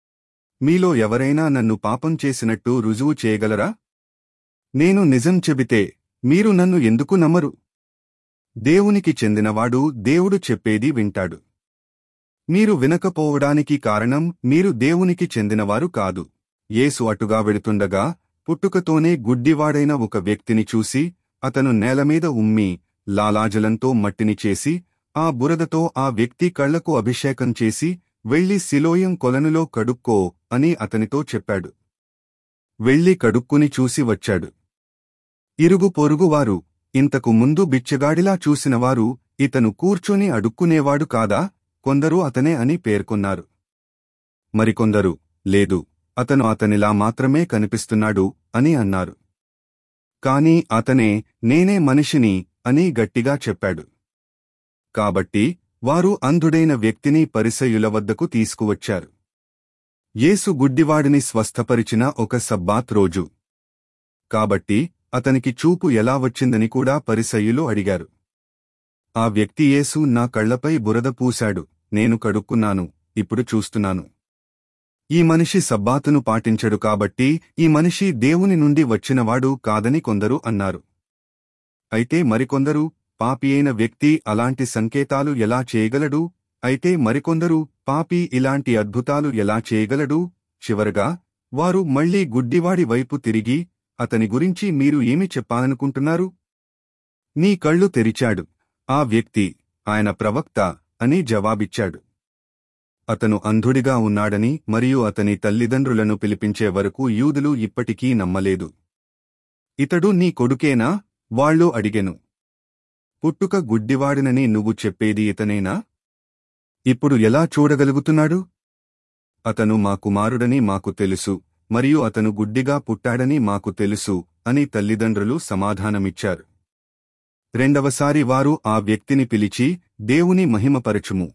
మీలో ఎవరైనా నన్ను పాపం చేసినట్టు రుజువు చేయగలరా నేను నిజం చెబితే మీరు నన్ను ఎందుకు నమ్మరు దేవునికి చెందినవాడు దేవుడు చెప్పేది వింటాడు మీరు వినకపోవడానికి కారణం మీరు దేవునికి చెందినవారు కాదు యేసు అటుగా వెళుతుండగా పుట్టుకతోనే గుడ్డివాడైన ఒక వ్యక్తిని చూసి అతను నేలమీద ఉమ్మి లాలాజలంతో మట్టిని చేసి ఆ బురదతో ఆ వ్యక్తి కళ్లకు అభిషేకం చేసి వెళ్లి సిలోయం కొలనులో కడుక్కో అని అతనితో చెప్పాడు వెళ్లి కడుక్కుని చూసి వచ్చాడు ఇరుగు పొరుగువారు ఇంతకు ముందు బిచ్చగాడిలా చూసినవారు ఇతను కూర్చొని అడుక్కునేవాడు కాదా కొందరు అతనే అని పేర్కొన్నారు మరికొందరు లేదు అతను అతనిలా మాత్రమే కనిపిస్తున్నాడు అని అన్నారు కాని అతనే నేనే మనిషిని అని గట్టిగా చెప్పాడు కాబట్టి వారు అంధుడైన వ్యక్తిని పరిసయుల వద్దకు తీసుకువచ్చారు యేసు గుడ్డివాడిని స్వస్థపరిచిన ఒక సబ్బాత్ రోజు కాబట్టి అతనికి చూపు ఎలా వచ్చిందని కూడా పరిసయ్యులు అడిగారు ఆ వ్యక్తి యేసు నా కళ్లపై బురద పూశాడు నేను కడుక్కున్నాను ఇప్పుడు చూస్తున్నాను ఈ మనిషి సబ్బాతును పాటించడు కాబట్టి ఈ మనిషి దేవుని నుండి వచ్చినవాడు కాదని కొందరు అన్నారు అయితే మరికొందరు పాపి అయిన వ్యక్తి అలాంటి సంకేతాలు ఎలా చేయగలడు అయితే మరికొందరు పాపి ఇలాంటి అద్భుతాలు ఎలా చేయగలడు చివరగా వారు మళ్లీ గుడ్డివాడి వైపు తిరిగి అతని గురించి మీరు ఏమి చెప్పాలనుకుంటున్నారు నీ కళ్ళు తెరిచాడు ఆ వ్యక్తి ఆయన ప్రవక్త అని జవాబిచ్చాడు అతను అంధుడిగా ఉన్నాడని మరియు అతని తల్లిదండ్రులను పిలిపించే వరకు యూదులు ఇప్పటికీ నమ్మలేదు ఇతడు నీ కొడుకేనా వాళ్ళు అడిగెను పుట్టుక గుడ్డివాడినని నువ్వు చెప్పేది ఇతనేనా ఇప్పుడు ఎలా చూడగలుగుతున్నాడు అతను మా కుమారుడని మాకు తెలుసు మరియు అతను గుడ్డిగా పుట్టాడని మాకు తెలుసు అని తల్లిదండ్రులు సమాధానమిచ్చారు రెండవసారి వారు ఆ వ్యక్తిని పిలిచి దేవుని మహిమపరచుము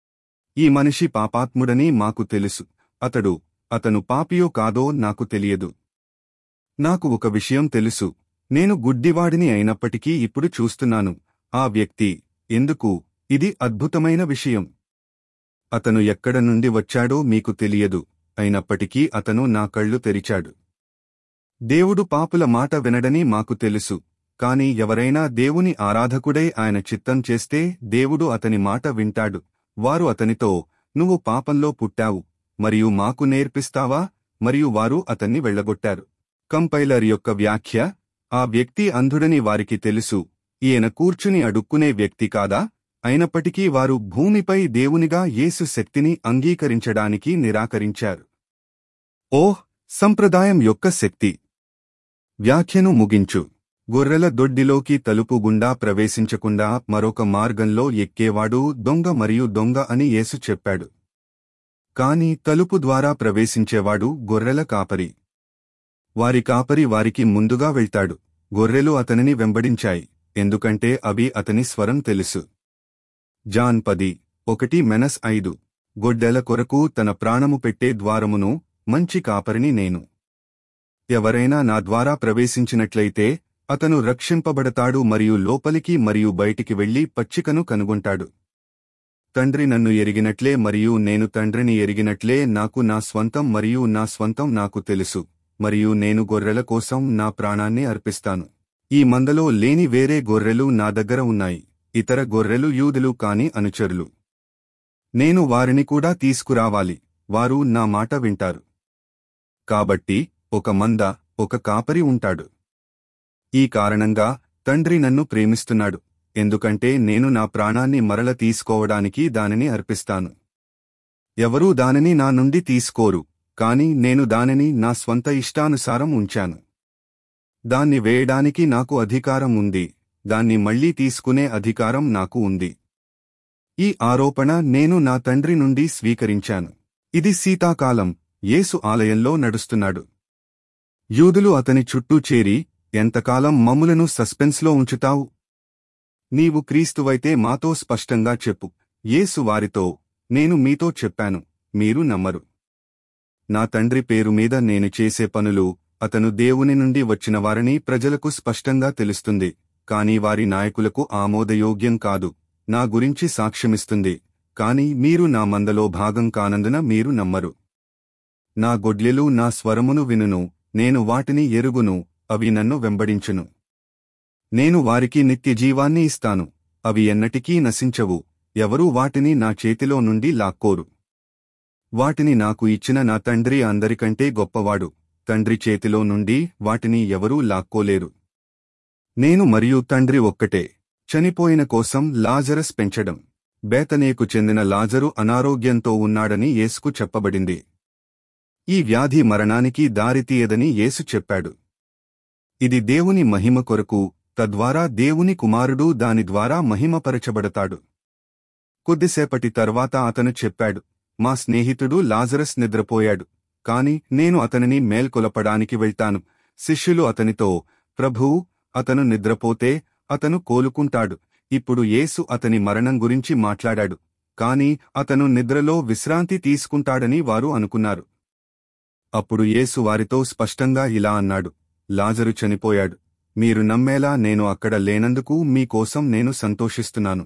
ఈ మనిషి పాపాత్ముడని మాకు తెలుసు అతడు అతను పాపియో కాదో నాకు తెలియదు నాకు ఒక విషయం తెలుసు నేను గుడ్డివాడిని అయినప్పటికీ ఇప్పుడు చూస్తున్నాను ఆ వ్యక్తి ఎందుకు ఇది అద్భుతమైన విషయం అతను ఎక్కడ నుండి వచ్చాడో మీకు తెలియదు అయినప్పటికీ అతను నా కళ్ళు తెరిచాడు దేవుడు పాపుల మాట వినడని మాకు తెలుసు కాని ఎవరైనా దేవుని ఆరాధకుడై ఆయన చిత్తం చేస్తే దేవుడు అతని మాట వింటాడు వారు అతనితో నువ్వు పాపంలో పుట్టావు మరియు మాకు నేర్పిస్తావా మరియు వారు అతన్ని వెళ్లగొట్టారు కంపైలర్ యొక్క వ్యాఖ్య ఆ వ్యక్తి అంధుడని వారికి తెలుసు ఈయన కూర్చుని అడుక్కునే వ్యక్తి కాదా అయినప్పటికీ వారు భూమిపై దేవునిగా యేసు శక్తిని అంగీకరించడానికి నిరాకరించారు ఓహ్ సంప్రదాయం యొక్క శక్తి వ్యాఖ్యను ముగించు గొర్రెల దొడ్డిలోకి తలుపు గుండా ప్రవేశించకుండా మరొక మార్గంలో ఎక్కేవాడు దొంగ మరియు దొంగ అని యేసు చెప్పాడు కాని తలుపు ద్వారా ప్రవేశించేవాడు గొర్రెల కాపరి వారి కాపరి వారికి ముందుగా వెళ్తాడు గొర్రెలు అతనిని వెంబడించాయి ఎందుకంటే అవి అతని స్వరం తెలుసు జాన్ పది ఒకటి మెనస్ ఐదు గొడ్డెల కొరకు తన ప్రాణము పెట్టే ద్వారమును మంచి కాపరిని నేను ఎవరైనా నా ద్వారా ప్రవేశించినట్లయితే అతను రక్షింపబడతాడు మరియు లోపలికి మరియు బయటికి వెళ్లి పచ్చికను కనుగొంటాడు తండ్రి నన్ను ఎరిగినట్లే మరియు నేను తండ్రిని ఎరిగినట్లే నాకు నా స్వంతం మరియు నా స్వంతం నాకు తెలుసు మరియు నేను గొర్రెల కోసం నా ప్రాణాన్ని అర్పిస్తాను ఈ మందలో లేని వేరే గొర్రెలు నా దగ్గర ఉన్నాయి ఇతర గొర్రెలు యూదులు కాని అనుచరులు నేను వారిని కూడా తీసుకురావాలి వారు నా మాట వింటారు కాబట్టి ఒక మంద ఒక కాపరి ఉంటాడు ఈ కారణంగా తండ్రి నన్ను ప్రేమిస్తున్నాడు ఎందుకంటే నేను నా ప్రాణాన్ని మరల తీసుకోవడానికి దానిని అర్పిస్తాను ఎవరూ దానిని నా నుండి తీసుకోరు కాని నేను దానిని నా స్వంత ఇష్టానుసారం ఉంచాను దాన్ని వేయడానికి నాకు అధికారం ఉంది దాన్ని మళ్లీ తీసుకునే అధికారం నాకు ఉంది ఈ ఆరోపణ నేను నా తండ్రి నుండి స్వీకరించాను ఇది శీతాకాలం యేసు ఆలయంలో నడుస్తున్నాడు యూదులు అతని చుట్టూ చేరి ఎంతకాలం మమ్ములను సస్పెన్స్లో ఉంచుతావు నీవు క్రీస్తువైతే మాతో స్పష్టంగా చెప్పు యేసు వారితో నేను మీతో చెప్పాను మీరు నమ్మరు నా తండ్రి పేరు మీద నేను చేసే పనులు అతను దేవుని నుండి వచ్చిన వారని ప్రజలకు స్పష్టంగా తెలుస్తుంది కాని వారి నాయకులకు ఆమోదయోగ్యం కాదు నా గురించి సాక్ష్యమిస్తుంది కాని మీరు నా మందలో భాగం కానందున మీరు నమ్మరు నా గొడ్లెలు నా స్వరమును వినును నేను వాటిని ఎరుగును అవి నన్ను వెంబడించును నేను వారికి నిత్య జీవాన్ని ఇస్తాను అవి ఎన్నటికీ నశించవు ఎవరూ వాటిని నా చేతిలో నుండి లాక్కోరు వాటిని నాకు ఇచ్చిన నా తండ్రి అందరికంటే గొప్పవాడు తండ్రి చేతిలో నుండి వాటిని ఎవరూ లాక్కోలేరు నేను మరియు తండ్రి ఒక్కటే చనిపోయిన కోసం లాజరస్ పెంచడం బేతనేకు చెందిన లాజరు అనారోగ్యంతో ఉన్నాడని యేసుకు చెప్పబడింది ఈ వ్యాధి మరణానికి దారితీయదని యేసు చెప్పాడు ఇది దేవుని మహిమ కొరకు తద్వారా దేవుని కుమారుడు దాని ద్వారా మహిమపరచబడతాడు కొద్దిసేపటి తర్వాత అతను చెప్పాడు మా స్నేహితుడు లాజరస్ నిద్రపోయాడు కాని నేను అతనిని మేల్కొలపడానికి వెళ్తాను శిష్యులు అతనితో ప్రభూ అతను నిద్రపోతే అతను కోలుకుంటాడు ఇప్పుడు యేసు అతని మరణం గురించి మాట్లాడాడు కాని అతను నిద్రలో విశ్రాంతి తీసుకుంటాడని వారు అనుకున్నారు అప్పుడు యేసు వారితో స్పష్టంగా ఇలా అన్నాడు లాజరు చనిపోయాడు మీరు నమ్మేలా నేను అక్కడ లేనందుకు మీకోసం నేను సంతోషిస్తున్నాను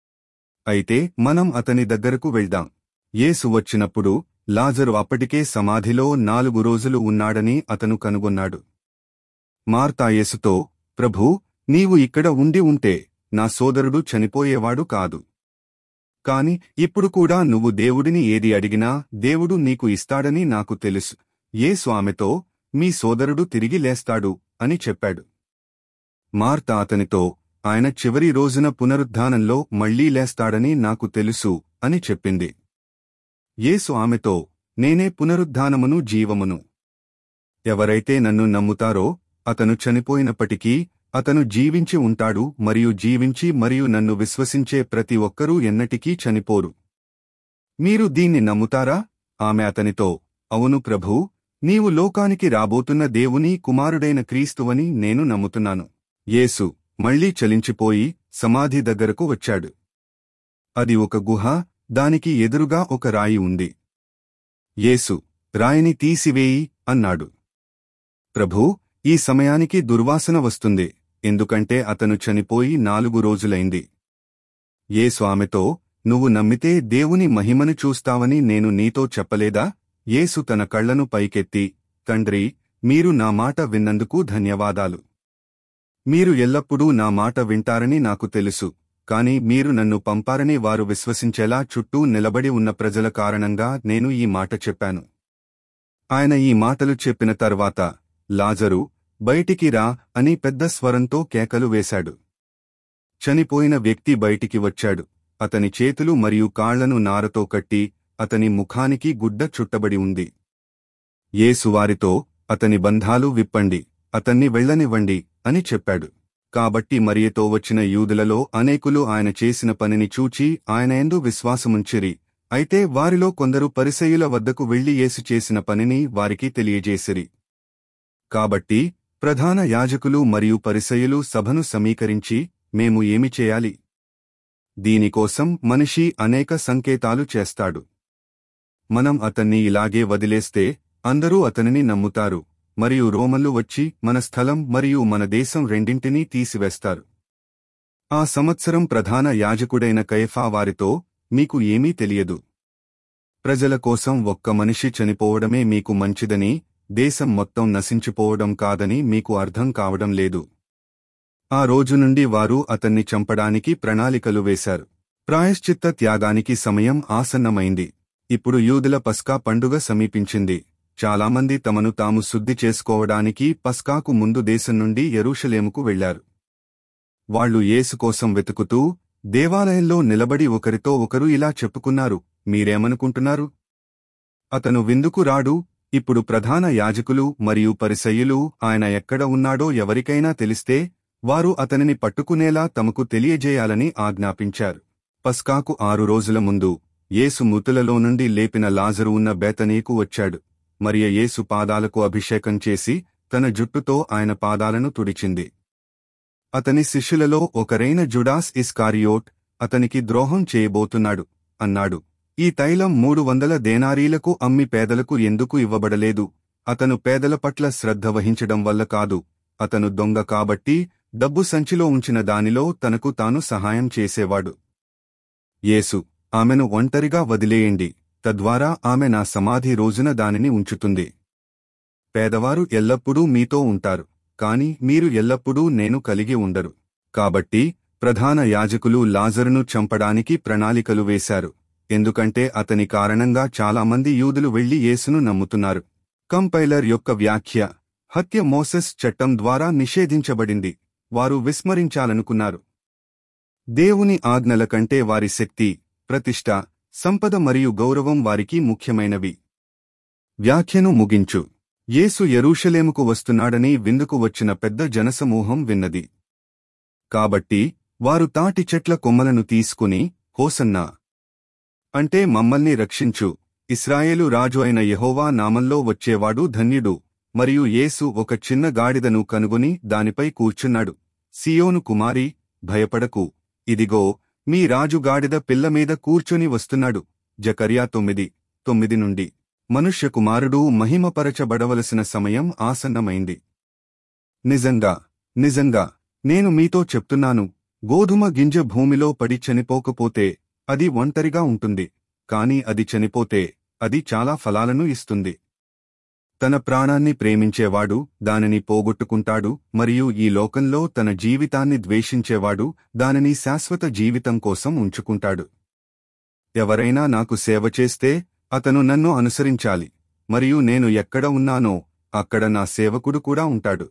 అయితే మనం అతని దగ్గరకు వెళ్దాం యేసు వచ్చినప్పుడు లాజరు అప్పటికే సమాధిలో నాలుగు రోజులు ఉన్నాడని అతను కనుగొన్నాడు మార్తా యేసుతో ప్రభూ నీవు ఇక్కడ ఉండి ఉంటే నా సోదరుడు చనిపోయేవాడు కాదు కాని ఇప్పుడు కూడా నువ్వు దేవుడిని ఏది అడిగినా దేవుడు నీకు ఇస్తాడని నాకు తెలుసు యేసు ఆమెతో మీ సోదరుడు తిరిగి లేస్తాడు అని చెప్పాడు మార్త అతనితో ఆయన చివరి రోజున పునరుద్ధానంలో మళ్లీ లేస్తాడని నాకు తెలుసు అని చెప్పింది యేసు ఆమెతో నేనే పునరుద్ధానమును జీవమును ఎవరైతే నన్ను నమ్ముతారో అతను చనిపోయినప్పటికీ అతను జీవించి ఉంటాడు మరియు జీవించి మరియు నన్ను విశ్వసించే ప్రతి ఒక్కరూ ఎన్నటికీ చనిపోరు మీరు దీన్ని నమ్ముతారా ఆమె అతనితో అవును ప్రభూ నీవు లోకానికి రాబోతున్న దేవుని కుమారుడైన క్రీస్తువని నేను నమ్ముతున్నాను యేసు మళ్లీ చలించిపోయి సమాధి దగ్గరకు వచ్చాడు అది ఒక గుహ దానికి ఎదురుగా ఒక రాయి ఉంది యేసు రాయిని తీసివేయి అన్నాడు ప్రభూ ఈ సమయానికి దుర్వాసన వస్తుంది ఎందుకంటే అతను చనిపోయి నాలుగు రోజులైంది యేసు ఆమెతో నువ్వు నమ్మితే దేవుని మహిమను చూస్తావని నేను నీతో చెప్పలేదా యేసు తన కళ్లను పైకెత్తి తండ్రి మీరు నా మాట విన్నందుకు ధన్యవాదాలు మీరు ఎల్లప్పుడూ నా మాట వింటారని నాకు తెలుసు కాని మీరు నన్ను పంపారని వారు విశ్వసించేలా చుట్టూ నిలబడి ఉన్న ప్రజల కారణంగా నేను ఈ మాట చెప్పాను ఆయన ఈ మాటలు చెప్పిన తర్వాత లాజరు బయటికి రా అని పెద్ద స్వరంతో కేకలు వేశాడు చనిపోయిన వ్యక్తి బయటికి వచ్చాడు అతని చేతులు మరియు కాళ్లను నారతో కట్టి అతని ముఖానికి గుడ్డ చుట్టబడి ఉంది యేసు వారితో అతని బంధాలు విప్పండి అతన్ని వెళ్ళనివ్వండి అని చెప్పాడు కాబట్టి మరియతో వచ్చిన యూదులలో అనేకులు ఆయన చేసిన పనిని చూచి ఆయన ఎందు విశ్వాసముంచిరి అయితే వారిలో కొందరు పరిసయుల వద్దకు వెళ్లి యేసు చేసిన పనిని వారికి తెలియజేసిరి కాబట్టి ప్రధాన యాజకులు మరియు పరిసయులు సభను సమీకరించి మేము ఏమి చేయాలి దీనికోసం మనిషి అనేక సంకేతాలు చేస్తాడు మనం అతన్ని ఇలాగే వదిలేస్తే అందరూ అతనిని నమ్ముతారు మరియు రోమన్లు వచ్చి మన స్థలం మరియు మన దేశం రెండింటినీ తీసివేస్తారు ఆ సంవత్సరం ప్రధాన యాజకుడైన కయఫా వారితో మీకు ఏమీ తెలియదు ప్రజల కోసం ఒక్క మనిషి చనిపోవడమే మీకు మంచిదని దేశం మొత్తం నశించిపోవడం కాదని మీకు అర్థం కావడం లేదు ఆ రోజు నుండి వారు అతన్ని చంపడానికి ప్రణాళికలు వేశారు ప్రాయశ్చిత్త త్యాగానికి సమయం ఆసన్నమైంది ఇప్పుడు యూదుల పస్కా పండుగ సమీపించింది చాలామంది తమను తాము శుద్ధి చేసుకోవడానికి పస్కాకు ముందు దేశం నుండి యెరూషలేముకు వెళ్లారు వాళ్లు యేసు కోసం వెతుకుతూ దేవాలయంలో నిలబడి ఒకరితో ఒకరు ఇలా చెప్పుకున్నారు మీరేమనుకుంటున్నారు అతను విందుకు రాడు ఇప్పుడు ప్రధాన యాజకులు మరియు పరిసయ్యులు ఆయన ఎక్కడ ఉన్నాడో ఎవరికైనా తెలిస్తే వారు అతనిని పట్టుకునేలా తమకు తెలియజేయాలని ఆజ్ఞాపించారు పస్కాకు ఆరు రోజుల ముందు యేసు మృతులలో నుండి లేపిన లాజరు ఉన్న బేతనీకు వచ్చాడు మరియ యేసు పాదాలకు అభిషేకం చేసి తన జుట్టుతో ఆయన పాదాలను తుడిచింది అతని శిష్యులలో ఒకరైన జుడాస్ ఇస్కారియోట్ అతనికి ద్రోహం చేయబోతున్నాడు అన్నాడు ఈ తైలం మూడు వందల దేనారీలకు అమ్మి పేదలకు ఎందుకు ఇవ్వబడలేదు అతను పేదల పట్ల శ్రద్ధ వహించడం వల్ల కాదు అతను దొంగ కాబట్టి డబ్బు సంచిలో ఉంచిన దానిలో తనకు తాను సహాయం చేసేవాడు యేసు ఆమెను ఒంటరిగా వదిలేయండి తద్వారా ఆమె నా సమాధి రోజున దానిని ఉంచుతుంది పేదవారు ఎల్లప్పుడూ మీతో ఉంటారు కాని మీరు ఎల్లప్పుడూ నేను కలిగి ఉండరు కాబట్టి ప్రధాన యాజకులు లాజరును చంపడానికి ప్రణాళికలు వేశారు ఎందుకంటే అతని కారణంగా చాలామంది యూదులు వెళ్లి యేసును నమ్ముతున్నారు కంపైలర్ యొక్క వ్యాఖ్య హత్య మోసెస్ చట్టం ద్వారా నిషేధించబడింది వారు విస్మరించాలనుకున్నారు దేవుని ఆజ్ఞల కంటే వారి శక్తి ప్రతిష్ట సంపద మరియు గౌరవం వారికి ముఖ్యమైనవి వ్యాఖ్యను ముగించు యేసు యెరూషలేముకు వస్తున్నాడని విందుకు వచ్చిన పెద్ద జనసమూహం విన్నది కాబట్టి వారు తాటి చెట్ల కొమ్మలను తీసుకుని హోసన్నా అంటే మమ్మల్ని రక్షించు ఇస్రాయేలు రాజు అయిన యెహోవా నామంలో వచ్చేవాడు ధన్యుడు మరియు యేసు ఒక చిన్న గాడిదను కనుగొని దానిపై కూర్చున్నాడు సియోను కుమారి భయపడకు ఇదిగో మీ రాజు గాడిద పిల్ల మీద కూర్చొని వస్తున్నాడు జకర్యా తొమ్మిది తొమ్మిది నుండి మనుష్య కుమారుడు మహిమపరచబడవలసిన సమయం ఆసన్నమైంది నిజంగా నిజంగా నేను మీతో చెప్తున్నాను గోధుమ గింజ భూమిలో పడి చనిపోకపోతే అది ఒంటరిగా ఉంటుంది కాని అది చనిపోతే అది చాలా ఫలాలను ఇస్తుంది తన ప్రాణాన్ని ప్రేమించేవాడు దానిని పోగొట్టుకుంటాడు మరియు ఈ లోకంలో తన జీవితాన్ని ద్వేషించేవాడు దానిని శాశ్వత జీవితం కోసం ఉంచుకుంటాడు ఎవరైనా నాకు సేవ చేస్తే అతను నన్ను అనుసరించాలి మరియు నేను ఎక్కడ ఉన్నానో అక్కడ నా సేవకుడు కూడా ఉంటాడు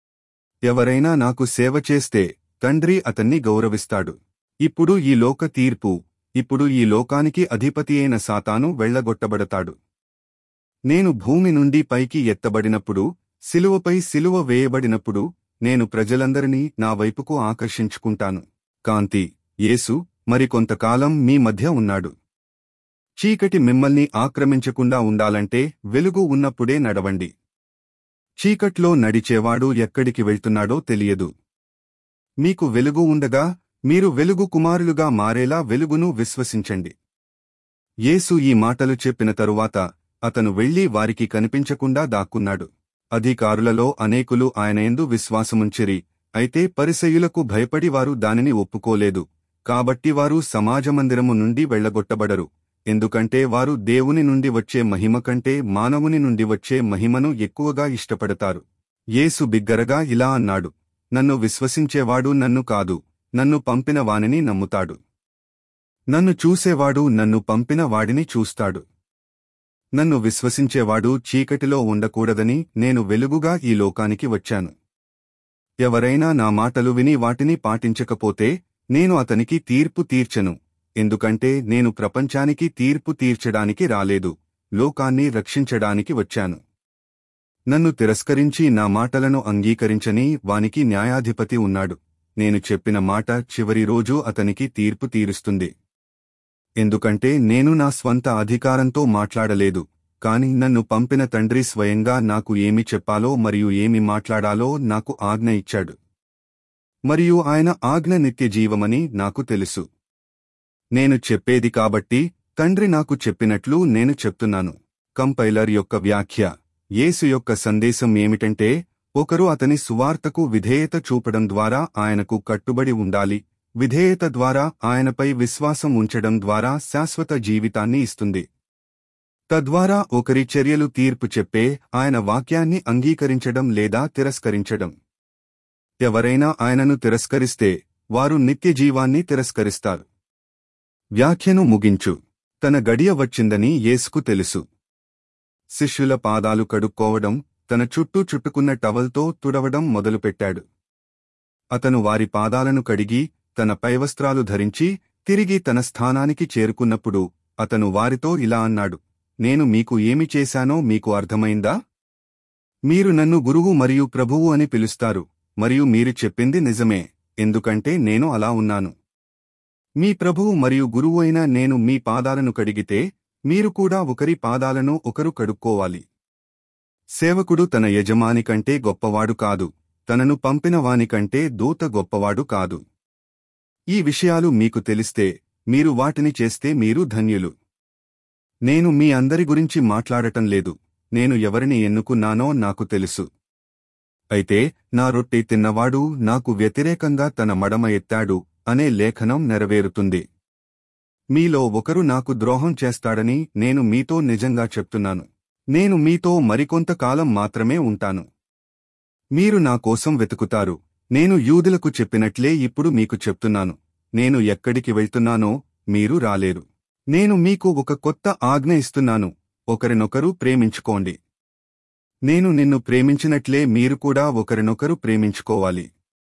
ఎవరైనా నాకు సేవ చేస్తే తండ్రి అతన్ని గౌరవిస్తాడు ఇప్పుడు ఈ లోక తీర్పు ఇప్పుడు ఈ లోకానికి అధిపతి అయిన సాతాను వెళ్లగొట్టబడతాడు నేను భూమి నుండి పైకి ఎత్తబడినప్పుడు సిలువపై సిలువ వేయబడినప్పుడు నేను ప్రజలందరినీ నా వైపుకు ఆకర్షించుకుంటాను కాంతి యేసు మరికొంతకాలం మీ మధ్య ఉన్నాడు చీకటి మిమ్మల్ని ఆక్రమించకుండా ఉండాలంటే వెలుగు ఉన్నప్పుడే నడవండి చీకట్లో నడిచేవాడు ఎక్కడికి వెళ్తున్నాడో తెలియదు మీకు వెలుగు ఉండగా మీరు వెలుగు కుమారులుగా మారేలా వెలుగును విశ్వసించండి యేసు ఈ మాటలు చెప్పిన తరువాత అతను వెళ్లి వారికి కనిపించకుండా దాక్కున్నాడు అధికారులలో అనేకులు ఆయనయందు విశ్వాసముంచిరి అయితే పరిసయులకు భయపడి వారు దానిని ఒప్పుకోలేదు కాబట్టి వారు సమాజమందిరము నుండి వెళ్లగొట్టబడరు ఎందుకంటే వారు దేవుని నుండి వచ్చే మహిమ కంటే మానవుని నుండి వచ్చే మహిమను ఎక్కువగా ఇష్టపడతారు యేసు బిగ్గరగా ఇలా అన్నాడు నన్ను విశ్వసించేవాడు నన్ను కాదు నన్ను పంపిన వానిని నమ్ముతాడు నన్ను చూసేవాడు నన్ను పంపిన వాడిని చూస్తాడు నన్ను విశ్వసించేవాడు చీకటిలో ఉండకూడదని నేను వెలుగుగా ఈ లోకానికి వచ్చాను ఎవరైనా నా మాటలు విని వాటిని పాటించకపోతే నేను అతనికి తీర్పు తీర్చను ఎందుకంటే నేను ప్రపంచానికి తీర్పు తీర్చడానికి రాలేదు లోకాన్ని రక్షించడానికి వచ్చాను నన్ను తిరస్కరించి నా మాటలను అంగీకరించని వానికి న్యాయాధిపతి ఉన్నాడు నేను చెప్పిన మాట చివరి రోజు అతనికి తీర్పు తీరుస్తుంది ఎందుకంటే నేను నా స్వంత అధికారంతో మాట్లాడలేదు కాని నన్ను పంపిన తండ్రి స్వయంగా నాకు ఏమి చెప్పాలో మరియు ఏమి మాట్లాడాలో నాకు ఆజ్ఞ ఇచ్చాడు మరియు ఆయన ఆజ్ఞ నిత్య జీవమని నాకు తెలుసు నేను చెప్పేది కాబట్టి తండ్రి నాకు చెప్పినట్లు నేను చెప్తున్నాను కంపైలర్ యొక్క వ్యాఖ్య యేసు యొక్క సందేశం ఏమిటంటే ఒకరు అతని సువార్తకు విధేయత చూపడం ద్వారా ఆయనకు కట్టుబడి ఉండాలి విధేయత ద్వారా ఆయనపై విశ్వాసం ఉంచడం ద్వారా శాశ్వత జీవితాన్ని ఇస్తుంది తద్వారా ఒకరి చర్యలు తీర్పు చెప్పే ఆయన వాక్యాన్ని అంగీకరించడం లేదా తిరస్కరించడం ఎవరైనా ఆయనను తిరస్కరిస్తే వారు నిత్యజీవాన్ని తిరస్కరిస్తారు వ్యాఖ్యను ముగించు తన గడియ వచ్చిందని యేసుకు తెలుసు శిష్యుల పాదాలు కడుక్కోవడం తన చుట్టూ చుట్టుకున్న టవల్తో తుడవడం మొదలుపెట్టాడు అతను వారి పాదాలను కడిగి తన పైవస్త్రాలు ధరించి తిరిగి తన స్థానానికి చేరుకున్నప్పుడు అతను వారితో ఇలా అన్నాడు నేను మీకు ఏమి చేశానో మీకు అర్థమైందా మీరు నన్ను గురువు మరియు ప్రభువు అని పిలుస్తారు మరియు మీరు చెప్పింది నిజమే ఎందుకంటే నేను అలా ఉన్నాను మీ ప్రభువు మరియు గురువు అయిన నేను మీ పాదాలను కడిగితే మీరు కూడా ఒకరి పాదాలను ఒకరు కడుక్కోవాలి సేవకుడు తన యజమాని కంటే గొప్పవాడు కాదు తనను పంపిన వానికంటే దూత గొప్పవాడు కాదు ఈ విషయాలు మీకు తెలిస్తే మీరు వాటిని చేస్తే మీరు ధన్యులు నేను మీ అందరి గురించి మాట్లాడటం లేదు నేను ఎవరిని ఎన్నుకున్నానో నాకు తెలుసు అయితే నా రొట్టె తిన్నవాడు నాకు వ్యతిరేకంగా తన మడమ ఎత్తాడు అనే లేఖనం నెరవేరుతుంది మీలో ఒకరు నాకు ద్రోహం చేస్తాడని నేను మీతో నిజంగా చెప్తున్నాను నేను మీతో మరికొంతకాలం మాత్రమే ఉంటాను మీరు నా కోసం వెతుకుతారు నేను యూదులకు చెప్పినట్లే ఇప్పుడు మీకు చెప్తున్నాను నేను ఎక్కడికి వెళ్తున్నానో మీరు రాలేరు నేను మీకు ఒక కొత్త ఆజ్ఞ ఇస్తున్నాను ఒకరినొకరు ప్రేమించుకోండి నేను నిన్ను ప్రేమించినట్లే మీరు కూడా ఒకరినొకరు ప్రేమించుకోవాలి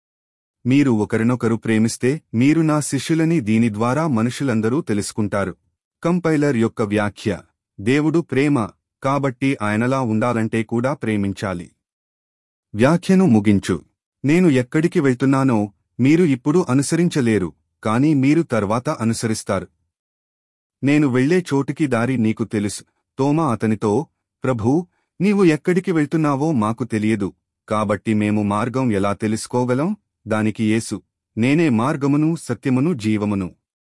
మీరు ఒకరినొకరు ప్రేమిస్తే మీరు నా శిష్యులని దీని ద్వారా మనుషులందరూ తెలుసుకుంటారు కంపైలర్ యొక్క వ్యాఖ్య దేవుడు ప్రేమ కాబట్టి ఆయనలా ఉండాలంటే కూడా ప్రేమించాలి వ్యాఖ్యను ముగించు నేను ఎక్కడికి వెళ్తున్నానో మీరు ఇప్పుడు అనుసరించలేరు కాని మీరు తర్వాత అనుసరిస్తారు నేను వెళ్లే చోటుకి దారి నీకు తెలుసు తోమా అతనితో ప్రభూ నీవు ఎక్కడికి వెళ్తున్నావో మాకు తెలియదు కాబట్టి మేము మార్గం ఎలా తెలుసుకోగలం దానికి యేసు నేనే మార్గమును సత్యమును జీవమును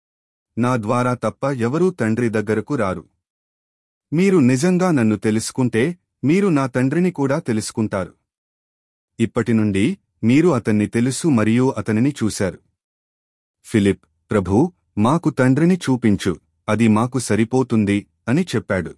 నా ద్వారా తప్ప ఎవరూ తండ్రి దగ్గరకు రారు మీరు నిజంగా నన్ను తెలుసుకుంటే మీరు నా తండ్రిని కూడా తెలుసుకుంటారు ఇప్పటి నుండి మీరు అతన్ని తెలుసు మరియు అతనిని చూశారు ఫిలిప్ ప్రభూ మాకు తండ్రిని చూపించు అది మాకు సరిపోతుంది అని చెప్పాడు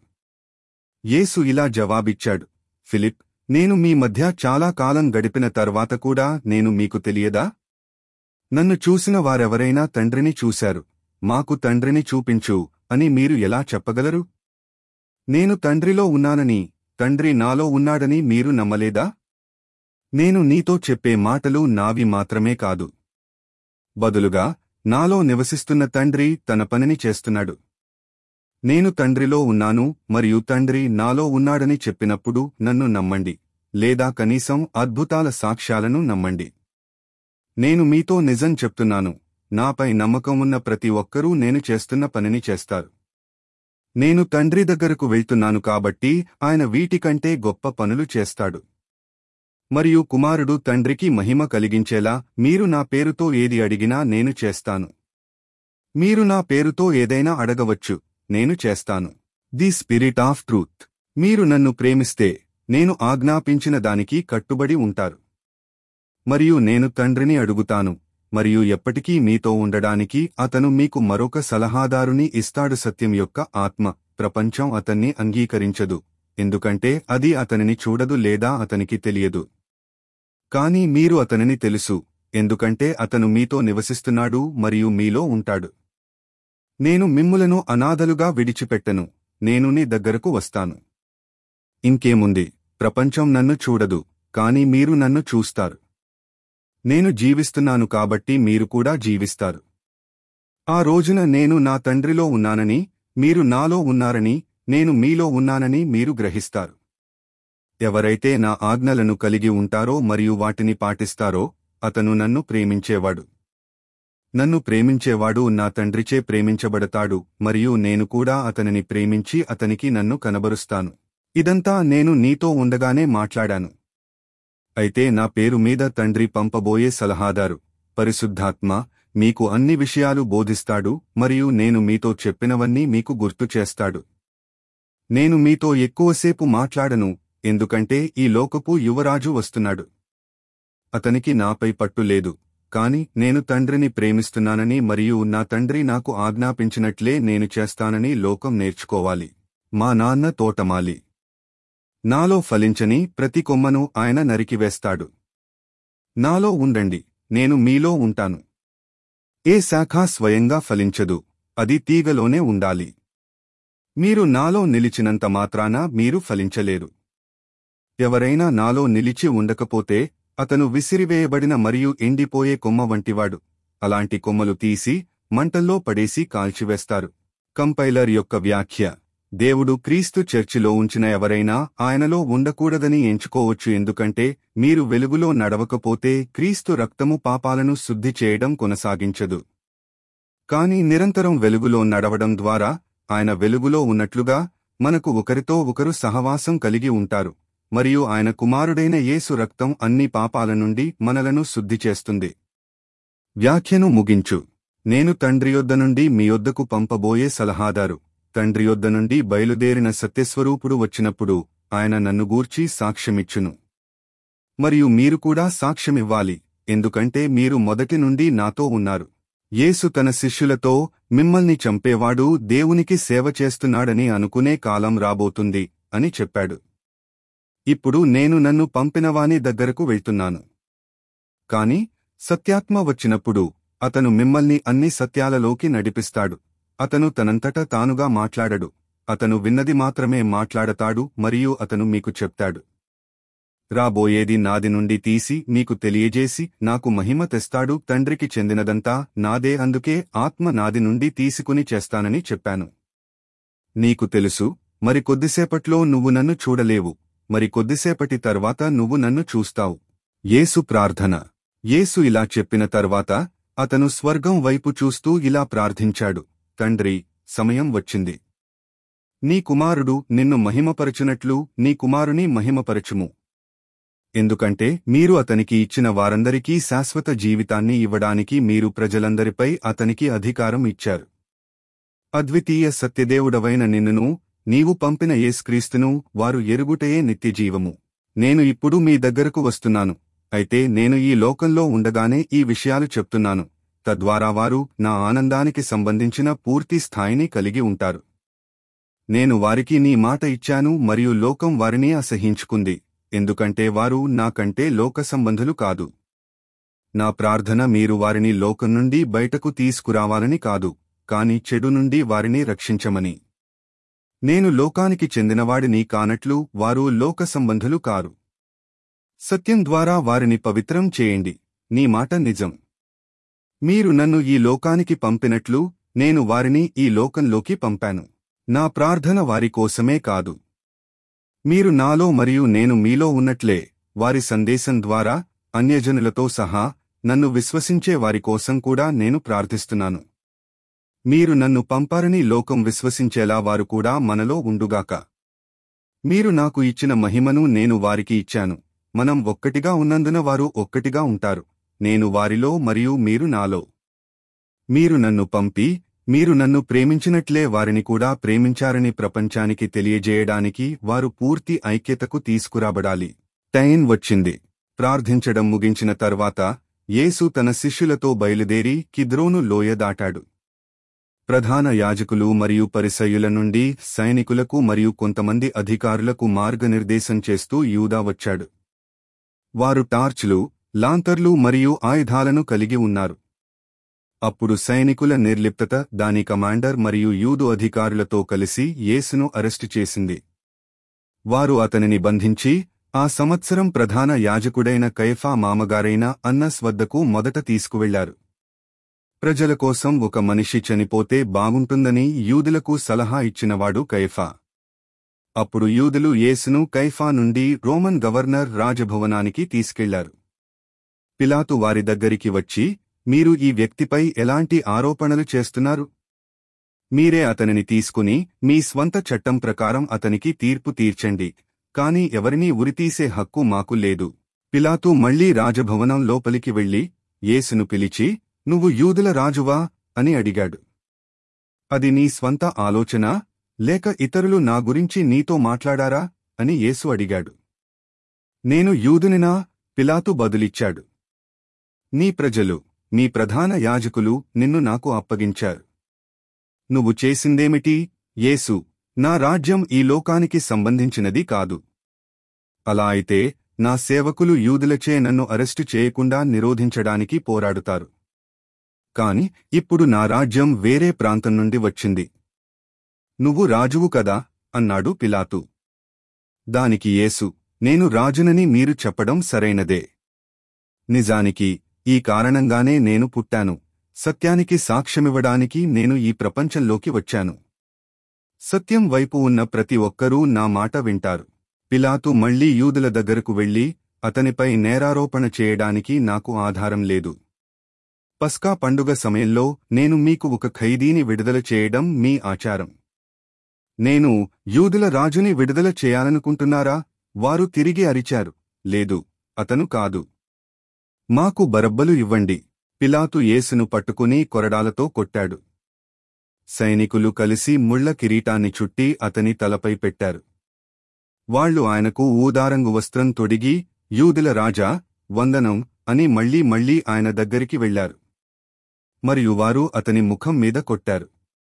యేసు ఇలా జవాబిచ్చాడు ఫిలిప్ నేను మీ మధ్య చాలా కాలం గడిపిన తర్వాత కూడా నేను మీకు తెలియదా నన్ను చూసిన వారెవరైనా తండ్రిని చూశారు మాకు తండ్రిని చూపించు అని మీరు ఎలా చెప్పగలరు నేను తండ్రిలో ఉన్నానని తండ్రి నాలో ఉన్నాడని మీరు నమ్మలేదా నేను నీతో చెప్పే మాటలు నావి మాత్రమే కాదు బదులుగా నాలో నివసిస్తున్న తండ్రి తన పనిని చేస్తున్నాడు నేను తండ్రిలో ఉన్నాను మరియు తండ్రి నాలో ఉన్నాడని చెప్పినప్పుడు నన్ను నమ్మండి లేదా కనీసం అద్భుతాల సాక్ష్యాలను నమ్మండి నేను మీతో నిజం చెప్తున్నాను నాపై నమ్మకం ఉన్న ప్రతి ఒక్కరూ నేను చేస్తున్న పనిని చేస్తారు నేను తండ్రి దగ్గరకు వెళ్తున్నాను కాబట్టి ఆయన వీటికంటే గొప్ప పనులు చేస్తాడు మరియు కుమారుడు తండ్రికి మహిమ కలిగించేలా మీరు నా పేరుతో ఏది అడిగినా నేను చేస్తాను మీరు నా పేరుతో ఏదైనా అడగవచ్చు నేను చేస్తాను ది స్పిరిట్ ఆఫ్ ట్రూత్ మీరు నన్ను ప్రేమిస్తే నేను ఆజ్ఞాపించిన దానికి కట్టుబడి ఉంటారు మరియు నేను తండ్రిని అడుగుతాను మరియు ఎప్పటికీ మీతో ఉండడానికి అతను మీకు మరొక సలహాదారుని ఇస్తాడు సత్యం యొక్క ఆత్మ ప్రపంచం అతన్ని అంగీకరించదు ఎందుకంటే అది అతనిని చూడదు లేదా అతనికి తెలియదు కాని మీరు అతనిని తెలుసు ఎందుకంటే అతను మీతో నివసిస్తున్నాడు మరియు మీలో ఉంటాడు నేను మిమ్ములను అనాథలుగా విడిచిపెట్టను నేను నీ దగ్గరకు వస్తాను ఇంకేముంది ప్రపంచం నన్ను చూడదు కాని మీరు నన్ను చూస్తారు నేను జీవిస్తున్నాను కాబట్టి మీరు కూడా జీవిస్తారు ఆ రోజున నేను నా తండ్రిలో ఉన్నానని మీరు నాలో ఉన్నారని నేను మీలో ఉన్నానని మీరు గ్రహిస్తారు ఎవరైతే నా ఆజ్ఞలను కలిగి ఉంటారో మరియు వాటిని పాటిస్తారో అతను నన్ను ప్రేమించేవాడు నన్ను ప్రేమించేవాడు నా తండ్రిచే ప్రేమించబడతాడు మరియు నేను కూడా అతనిని ప్రేమించి అతనికి నన్ను కనబరుస్తాను ఇదంతా నేను నీతో ఉండగానే మాట్లాడాను అయితే నా పేరు మీద తండ్రి పంపబోయే సలహాదారు పరిశుద్ధాత్మ మీకు అన్ని విషయాలు బోధిస్తాడు మరియు నేను మీతో చెప్పినవన్నీ మీకు గుర్తు చేస్తాడు నేను మీతో ఎక్కువసేపు మాట్లాడను ఎందుకంటే ఈ లోకపు యువరాజు వస్తున్నాడు అతనికి నాపై పట్టు లేదు కాని నేను తండ్రిని ప్రేమిస్తున్నానని మరియు నా తండ్రి నాకు ఆజ్ఞాపించినట్లే నేను చేస్తానని లోకం నేర్చుకోవాలి మా నాన్న తోటమాలి నాలో ఫలించని ప్రతి కొమ్మను ఆయన నరికివేస్తాడు నాలో ఉండండి నేను మీలో ఉంటాను ఏ శాఖ స్వయంగా ఫలించదు అది తీగలోనే ఉండాలి మీరు నాలో నిలిచినంత మాత్రాన మీరు ఫలించలేరు ఎవరైనా నాలో నిలిచి ఉండకపోతే అతను విసిరివేయబడిన మరియు ఎండిపోయే కొమ్మ వంటివాడు అలాంటి కొమ్మలు తీసి మంటల్లో పడేసి కాల్చివేస్తారు కంపైలర్ యొక్క వ్యాఖ్య దేవుడు క్రీస్తు చర్చిలో ఉంచిన ఎవరైనా ఆయనలో ఉండకూడదని ఎంచుకోవచ్చు ఎందుకంటే మీరు వెలుగులో నడవకపోతే క్రీస్తు రక్తము పాపాలను శుద్ధి చేయడం కొనసాగించదు కాని నిరంతరం వెలుగులో నడవడం ద్వారా ఆయన వెలుగులో ఉన్నట్లుగా మనకు ఒకరితో ఒకరు సహవాసం కలిగి ఉంటారు మరియు ఆయన కుమారుడైన యేసు రక్తం అన్ని పాపాల నుండి మనలను శుద్ధి చేస్తుంది వ్యాఖ్యను ముగించు నేను తండ్రి యొద్ద నుండి మీ యొద్దకు పంపబోయే సలహాదారు తండ్రి యొద్ద నుండి బయలుదేరిన సత్యస్వరూపుడు వచ్చినప్పుడు ఆయన నన్ను గూర్చి సాక్ష్యమిచ్చును మరియు మీరు కూడా సాక్ష్యమివ్వాలి ఎందుకంటే మీరు మొదటి నుండి నాతో ఉన్నారు యేసు తన శిష్యులతో మిమ్మల్ని చంపేవాడు దేవునికి సేవ చేస్తున్నాడని అనుకునే కాలం రాబోతుంది అని చెప్పాడు ఇప్పుడు నేను నన్ను పంపినవాని దగ్గరకు వెళ్తున్నాను కాని సత్యాత్మ వచ్చినప్పుడు అతను మిమ్మల్ని అన్ని సత్యాలలోకి నడిపిస్తాడు అతను తనంతట తానుగా మాట్లాడడు అతను విన్నది మాత్రమే మాట్లాడతాడు మరియు అతను మీకు చెప్తాడు రాబోయేది నాది నుండి తీసి మీకు తెలియజేసి నాకు మహిమ తెస్తాడు తండ్రికి చెందినదంతా నాదే అందుకే ఆత్మ నాది నుండి తీసుకుని చేస్తానని చెప్పాను నీకు తెలుసు మరి కొద్దిసేపట్లో నువ్వు నన్ను చూడలేవు మరి కొద్దిసేపటి తర్వాత నువ్వు నన్ను చూస్తావు యేసు ప్రార్థన యేసు ఇలా చెప్పిన తర్వాత అతను స్వర్గం వైపు చూస్తూ ఇలా ప్రార్థించాడు తండ్రి సమయం వచ్చింది నీ కుమారుడు నిన్ను మహిమపరచునట్లు నీ కుమారుని మహిమపరచుము ఎందుకంటే మీరు అతనికి ఇచ్చిన వారందరికీ శాశ్వత జీవితాన్ని ఇవ్వడానికి మీరు ప్రజలందరిపై అతనికి అధికారం ఇచ్చారు అద్వితీయ సత్యదేవుడవైన నిన్నును నీవు పంపిన యేస్క్రీస్తును వారు ఎరుగుటయే నిత్యజీవము నేను ఇప్పుడు మీ దగ్గరకు వస్తున్నాను అయితే నేను ఈ లోకంలో ఉండగానే ఈ విషయాలు చెప్తున్నాను తద్వారా వారు నా ఆనందానికి సంబంధించిన పూర్తి స్థాయిని కలిగి ఉంటారు నేను వారికి నీ మాట ఇచ్చాను మరియు లోకం వారిని అసహించుకుంది ఎందుకంటే వారు నాకంటే లోక సంబంధులు కాదు నా ప్రార్థన మీరు వారిని లోకం నుండి బయటకు తీసుకురావాలని కాదు కాని చెడు నుండి వారిని రక్షించమని నేను లోకానికి చెందినవాడిని కానట్లు వారు లోక సంబంధులు కారు సత్యం ద్వారా వారిని పవిత్రం చేయండి నీ మాట నిజం మీరు నన్ను ఈ లోకానికి పంపినట్లు నేను వారిని ఈ లోకంలోకి పంపాను నా ప్రార్థన వారి కోసమే కాదు మీరు నాలో మరియు నేను మీలో ఉన్నట్లే వారి సందేశం ద్వారా అన్యజనులతో సహా నన్ను విశ్వసించే వారి కోసం కూడా నేను ప్రార్థిస్తున్నాను మీరు నన్ను పంపారని లోకం విశ్వసించేలా వారు కూడా మనలో ఉండుగాక మీరు నాకు ఇచ్చిన మహిమను నేను వారికి ఇచ్చాను మనం ఒక్కటిగా ఉన్నందున వారు ఒక్కటిగా ఉంటారు నేను వారిలో మరియు మీరు నాలో మీరు నన్ను పంపి మీరు నన్ను ప్రేమించినట్లే వారిని కూడా ప్రేమించారని ప్రపంచానికి తెలియజేయడానికి వారు పూర్తి ఐక్యతకు తీసుకురాబడాలి టైన్ వచ్చింది ప్రార్థించడం ముగించిన తర్వాత యేసు తన శిష్యులతో బయలుదేరి కిద్రోను లోయ దాటాడు ప్రధాన యాజకులు మరియు పరిసయ్యుల నుండి సైనికులకు మరియు కొంతమంది అధికారులకు మార్గనిర్దేశం చేస్తూ యూదా వచ్చాడు వారు టార్చ్లు లాంతర్లు మరియు ఆయుధాలను కలిగి ఉన్నారు అప్పుడు సైనికుల నిర్లిప్తత దాని కమాండర్ మరియు యూదు అధికారులతో కలిసి యేసును అరెస్టు చేసింది వారు అతనిని బంధించి ఆ సంవత్సరం ప్రధాన యాజకుడైన కైఫా మామగారైన అన్నస్ వద్దకు మొదట తీసుకువెళ్లారు ప్రజల కోసం ఒక మనిషి చనిపోతే బాగుంటుందని యూదులకు సలహా ఇచ్చినవాడు కైఫా అప్పుడు యూదులు యేసును కైఫా నుండి రోమన్ గవర్నర్ రాజభవనానికి తీసుకెళ్లారు పిలాతు వారి దగ్గరికి వచ్చి మీరు ఈ వ్యక్తిపై ఎలాంటి ఆరోపణలు చేస్తున్నారు మీరే అతనిని తీసుకుని మీ స్వంత చట్టం ప్రకారం అతనికి తీర్పు తీర్చండి కాని ఎవరినీ ఉరితీసే హక్కు మాకు లేదు పిలాతు మళ్లీ రాజభవనం లోపలికి వెళ్లి యేసును పిలిచి నువ్వు యూదుల రాజువా అని అడిగాడు అది నీ స్వంత ఆలోచన లేక ఇతరులు నా గురించి నీతో మాట్లాడారా అని యేసు అడిగాడు నేను యూదునినా పిలాతు బదులిచ్చాడు నీ ప్రజలు మీ ప్రధాన యాజకులు నిన్ను నాకు అప్పగించారు నువ్వు చేసిందేమిటి యేసు నా రాజ్యం ఈ లోకానికి సంబంధించినది కాదు అలా అయితే నా సేవకులు యూదులచే నన్ను అరెస్టు చేయకుండా నిరోధించడానికి పోరాడుతారు కాని ఇప్పుడు నా రాజ్యం వేరే ప్రాంతం నుండి వచ్చింది నువ్వు రాజువు కదా అన్నాడు పిలాతు దానికి యేసు నేను రాజునని మీరు చెప్పడం సరైనదే నిజానికి ఈ కారణంగానే నేను పుట్టాను సత్యానికి సాక్ష్యమివ్వడానికి నేను ఈ ప్రపంచంలోకి వచ్చాను సత్యం వైపు ఉన్న ప్రతి ఒక్కరూ నా మాట వింటారు పిలాతు మళ్లీ యూదుల దగ్గరకు వెళ్లి అతనిపై నేరారోపణ చేయడానికి నాకు ఆధారం లేదు పస్కా పండుగ సమయంలో నేను మీకు ఒక ఖైదీని విడుదల చేయడం మీ ఆచారం నేను యూదుల రాజుని విడుదల చేయాలనుకుంటున్నారా వారు తిరిగి అరిచారు లేదు అతను కాదు మాకు బరబ్బలు ఇవ్వండి పిలాతు యేసును పట్టుకుని కొరడాలతో కొట్టాడు సైనికులు కలిసి ముళ్ల కిరీటాన్ని చుట్టి అతని తలపై పెట్టారు వాళ్లు ఆయనకు ఊదారంగు వస్త్రం తొడిగి యూదుల రాజా వందనం అని మళ్లీ మళ్లీ ఆయన దగ్గరికి వెళ్లారు మరియు వారు అతని ముఖం మీద కొట్టారు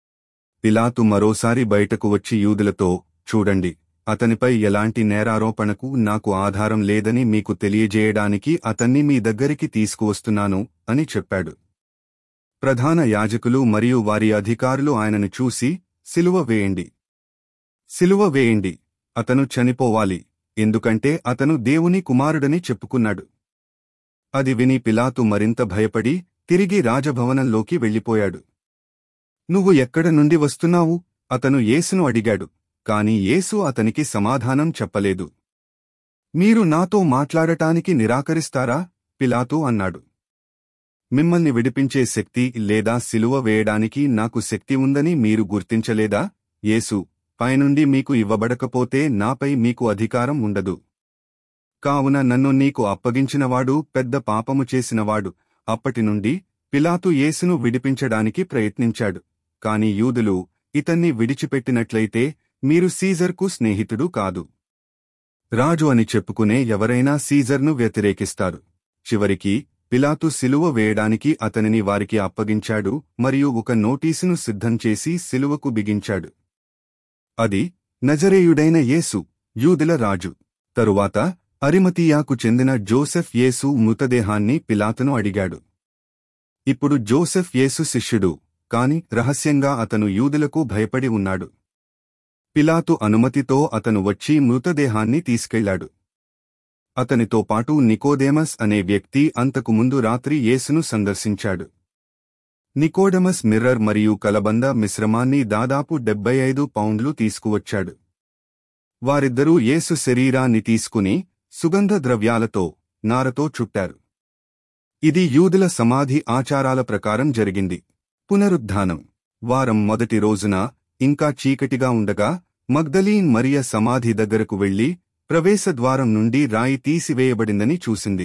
పిలాతు మరోసారి బయటకు వచ్చి యూదులతో చూడండి అతనిపై ఎలాంటి నేరారోపణకు నాకు ఆధారం లేదని మీకు తెలియజేయడానికి అతన్ని మీ దగ్గరికి తీసుకువస్తున్నాను అని చెప్పాడు ప్రధాన యాజకులు మరియు వారి అధికారులు ఆయనను చూసి సిలువ వేయండి సిలువ వేయండి అతను చనిపోవాలి ఎందుకంటే అతను దేవుని కుమారుడని చెప్పుకున్నాడు అది విని పిలాతు మరింత భయపడి తిరిగి రాజభవనంలోకి వెళ్ళిపోయాడు నువ్వు ఎక్కడ నుండి వస్తున్నావు అతను యేసును అడిగాడు కాని యేసు అతనికి సమాధానం చెప్పలేదు మీరు నాతో మాట్లాడటానికి నిరాకరిస్తారా పిలాతు అన్నాడు మిమ్మల్ని విడిపించే శక్తి లేదా సిలువ వేయడానికి నాకు శక్తి ఉందని మీరు గుర్తించలేదా యేసు పైనుండి మీకు ఇవ్వబడకపోతే నాపై మీకు అధికారం ఉండదు కావున నన్ను నీకు అప్పగించినవాడు పెద్ద పాపము చేసినవాడు అప్పటినుండి పిలాతు యేసును విడిపించడానికి ప్రయత్నించాడు కాని యూదులు ఇతన్ని విడిచిపెట్టినట్లయితే మీరు సీజర్కు స్నేహితుడు కాదు రాజు అని చెప్పుకునే ఎవరైనా సీజర్ను వ్యతిరేకిస్తారు చివరికి పిలాతు సిలువ వేయడానికి అతనిని వారికి అప్పగించాడు మరియు ఒక నోటీసును సిద్ధం చేసి సిలువకు బిగించాడు అది నజరేయుడైన యేసు యూదుల రాజు తరువాత అరిమతియాకు చెందిన జోసెఫ్ యేసు మృతదేహాన్ని పిలాతును అడిగాడు ఇప్పుడు జోసెఫ్ యేసు శిష్యుడు కాని రహస్యంగా అతను యూదులకు భయపడి ఉన్నాడు పిలాతు అనుమతితో అతను వచ్చి మృతదేహాన్ని తీసుకెళ్లాడు అతనితో పాటు నికోదేమస్ అనే వ్యక్తి అంతకుముందు రాత్రి యేసును సందర్శించాడు నికోడమస్ మిర్రర్ మరియు కలబంద మిశ్రమాన్ని దాదాపు డెబ్బై ఐదు పౌండ్లు తీసుకువచ్చాడు వారిద్దరూ యేసు శరీరాన్ని తీసుకుని సుగంధ ద్రవ్యాలతో నారతో చుట్టారు ఇది యూదుల సమాధి ఆచారాల ప్రకారం జరిగింది పునరుద్ధానం వారం మొదటి రోజున ఇంకా చీకటిగా ఉండగా మగ్దలీన్ మరియ సమాధి దగ్గరకు వెళ్లి ప్రవేశద్వారం నుండి రాయి తీసివేయబడిందని చూసింది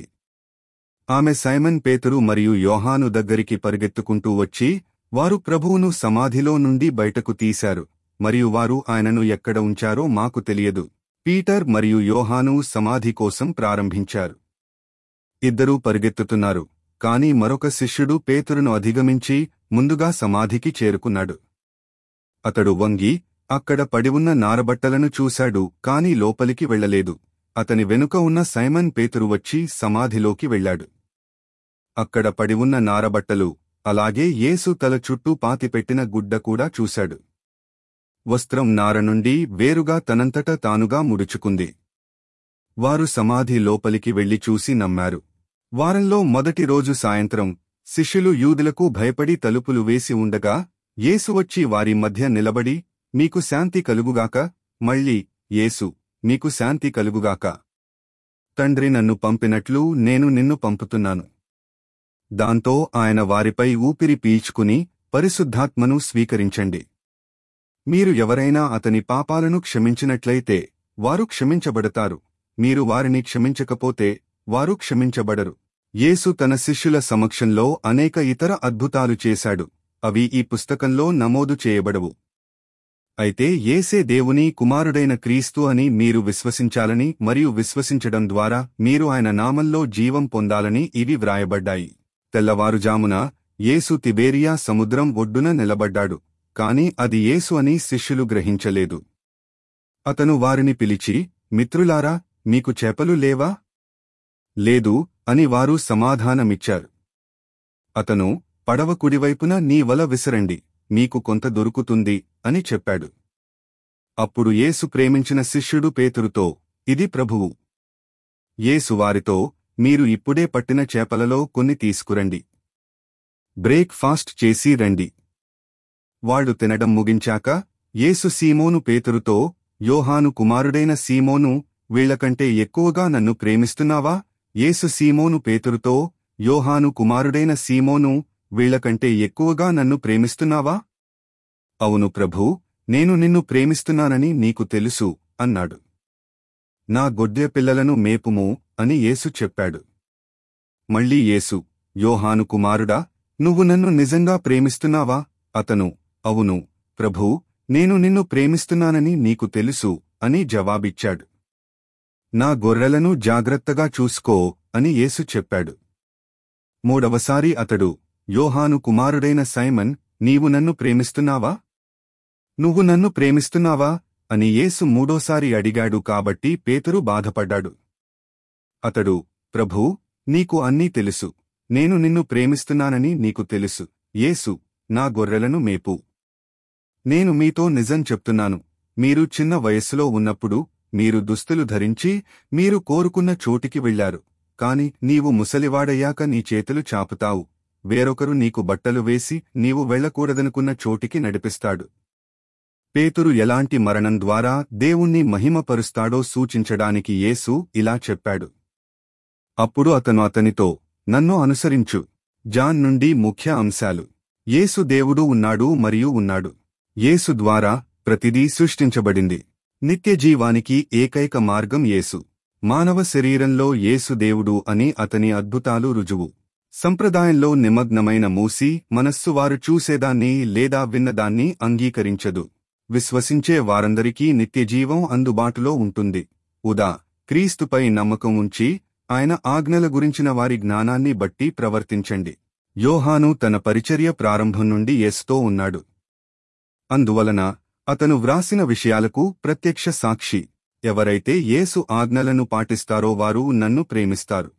ఆమె సైమన్ పేతురు మరియు యోహాను దగ్గరికి పరిగెత్తుకుంటూ వచ్చి వారు ప్రభువును సమాధిలో నుండి బయటకు తీశారు మరియు వారు ఆయనను ఎక్కడ ఉంచారో మాకు తెలియదు పీటర్ మరియు యోహాను సమాధి కోసం ప్రారంభించారు ఇద్దరూ పరిగెత్తుతున్నారు కాని మరొక శిష్యుడు పేతురును అధిగమించి ముందుగా సమాధికి చేరుకున్నాడు అతడు వంగి అక్కడ పడివున్న నారబట్టలను చూశాడు కాని లోపలికి వెళ్లలేదు అతని వెనుక ఉన్న సైమన్ పేతురు వచ్చి సమాధిలోకి వెళ్ళాడు అక్కడ పడివున్న నారబట్టలు అలాగే యేసు తల చుట్టూ పాతిపెట్టిన గుడ్డ కూడా చూశాడు వస్త్రం నార నుండి వేరుగా తనంతట తానుగా ముడుచుకుంది వారు సమాధి లోపలికి వెళ్లి చూసి నమ్మారు వారంలో మొదటి రోజు సాయంత్రం శిష్యులు యూదులకు భయపడి తలుపులు వేసి ఉండగా యేసు వచ్చి వారి మధ్య నిలబడి మీకు శాంతి కలుగుగాక మళ్ళీ యేసు మీకు శాంతి కలుగుగాక తండ్రి నన్ను పంపినట్లు నేను నిన్ను పంపుతున్నాను దాంతో ఆయన వారిపై ఊపిరి పీల్చుకుని పరిశుద్ధాత్మను స్వీకరించండి మీరు ఎవరైనా అతని పాపాలను క్షమించినట్లయితే వారు క్షమించబడతారు మీరు వారిని క్షమించకపోతే వారు క్షమించబడరు యేసు తన శిష్యుల సమక్షంలో అనేక ఇతర అద్భుతాలు చేశాడు అవి ఈ పుస్తకంలో నమోదు చేయబడవు అయితే యేసే దేవుని కుమారుడైన క్రీస్తు అని మీరు విశ్వసించాలని మరియు విశ్వసించడం ద్వారా మీరు ఆయన నామంలో జీవం పొందాలని ఇవి వ్రాయబడ్డాయి తెల్లవారుజామున యేసు తిబేరియా సముద్రం ఒడ్డున నిలబడ్డాడు కాని అది యేసు అని శిష్యులు గ్రహించలేదు అతను వారిని పిలిచి మిత్రులారా మీకు చేపలు లేవా లేదు అని వారు సమాధానమిచ్చారు అతను పడవ కుడివైపున నీ వల విసరండి మీకు కొంత దొరుకుతుంది అని చెప్పాడు అప్పుడు యేసు ప్రేమించిన శిష్యుడు పేతురుతో ఇది ప్రభువు యేసు వారితో మీరు ఇప్పుడే పట్టిన చేపలలో కొన్ని తీసుకురండి బ్రేక్ ఫాస్ట్ చేసి రండి వాళ్ళు తినడం ముగించాక యేసు సీమోను పేతురుతో యోహాను కుమారుడైన సీమోను వీళ్లకంటే ఎక్కువగా నన్ను ప్రేమిస్తున్నావా యేసు సీమోను పేతురుతో యోహాను కుమారుడైన సీమోను వీళ్లకంటే ఎక్కువగా నన్ను ప్రేమిస్తున్నావా అవును ప్రభూ నేను నిన్ను ప్రేమిస్తున్నానని నీకు తెలుసు అన్నాడు నా గొడ్డె పిల్లలను మేపుము అని యేసు చెప్పాడు మళ్ళీ యేసు యోహాను కుమారుడా నువ్వు నన్ను నిజంగా ప్రేమిస్తున్నావా అతను అవును ప్రభూ నేను నిన్ను ప్రేమిస్తున్నానని నీకు తెలుసు అని జవాబిచ్చాడు నా గొర్రెలను జాగ్రత్తగా చూసుకో అని యేసు చెప్పాడు మూడవసారి అతడు యోహాను కుమారుడైన సైమన్ నీవు నన్ను ప్రేమిస్తున్నావా నువ్వు నన్ను ప్రేమిస్తున్నావా అని యేసు మూడోసారి అడిగాడు కాబట్టి పేతురు బాధపడ్డాడు అతడు ప్రభూ నీకు అన్నీ తెలుసు నేను నిన్ను ప్రేమిస్తున్నానని నీకు తెలుసు యేసు నా గొర్రెలను మేపు నేను మీతో నిజం చెప్తున్నాను మీరు చిన్న వయస్సులో ఉన్నప్పుడు మీరు దుస్తులు ధరించి మీరు కోరుకున్న చోటికి వెళ్లారు కాని నీవు ముసలివాడయ్యాక నీ చేతులు చాపుతావు వేరొకరు నీకు బట్టలు వేసి నీవు వెళ్లకూడదనుకున్న చోటికి నడిపిస్తాడు పేతురు ఎలాంటి మరణం ద్వారా దేవుణ్ణి మహిమపరుస్తాడో సూచించడానికి యేసు ఇలా చెప్పాడు అప్పుడు అతను అతనితో నన్ను అనుసరించు జాన్ నుండి ముఖ్య అంశాలు యేసు దేవుడు ఉన్నాడు మరియు ఉన్నాడు యేసు ద్వారా ప్రతిదీ సృష్టించబడింది నిత్యజీవానికి ఏకైక మార్గం యేసు మానవ శరీరంలో యేసు దేవుడు అని అతని అద్భుతాలు రుజువు సంప్రదాయంలో నిమగ్నమైన మూసి మనస్సు వారు చూసేదాన్ని లేదా విన్నదాన్ని అంగీకరించదు విశ్వసించే వారందరికీ నిత్యజీవం అందుబాటులో ఉంటుంది ఉదా క్రీస్తుపై నమ్మకం ఉంచి ఆయన ఆజ్ఞల గురించిన వారి జ్ఞానాన్ని బట్టి ప్రవర్తించండి యోహాను తన పరిచర్య ప్రారంభం నుండి ఎస్తో ఉన్నాడు అందువలన అతను వ్రాసిన విషయాలకు ప్రత్యక్ష సాక్షి ఎవరైతే యేసు ఆజ్ఞలను పాటిస్తారో వారు నన్ను ప్రేమిస్తారు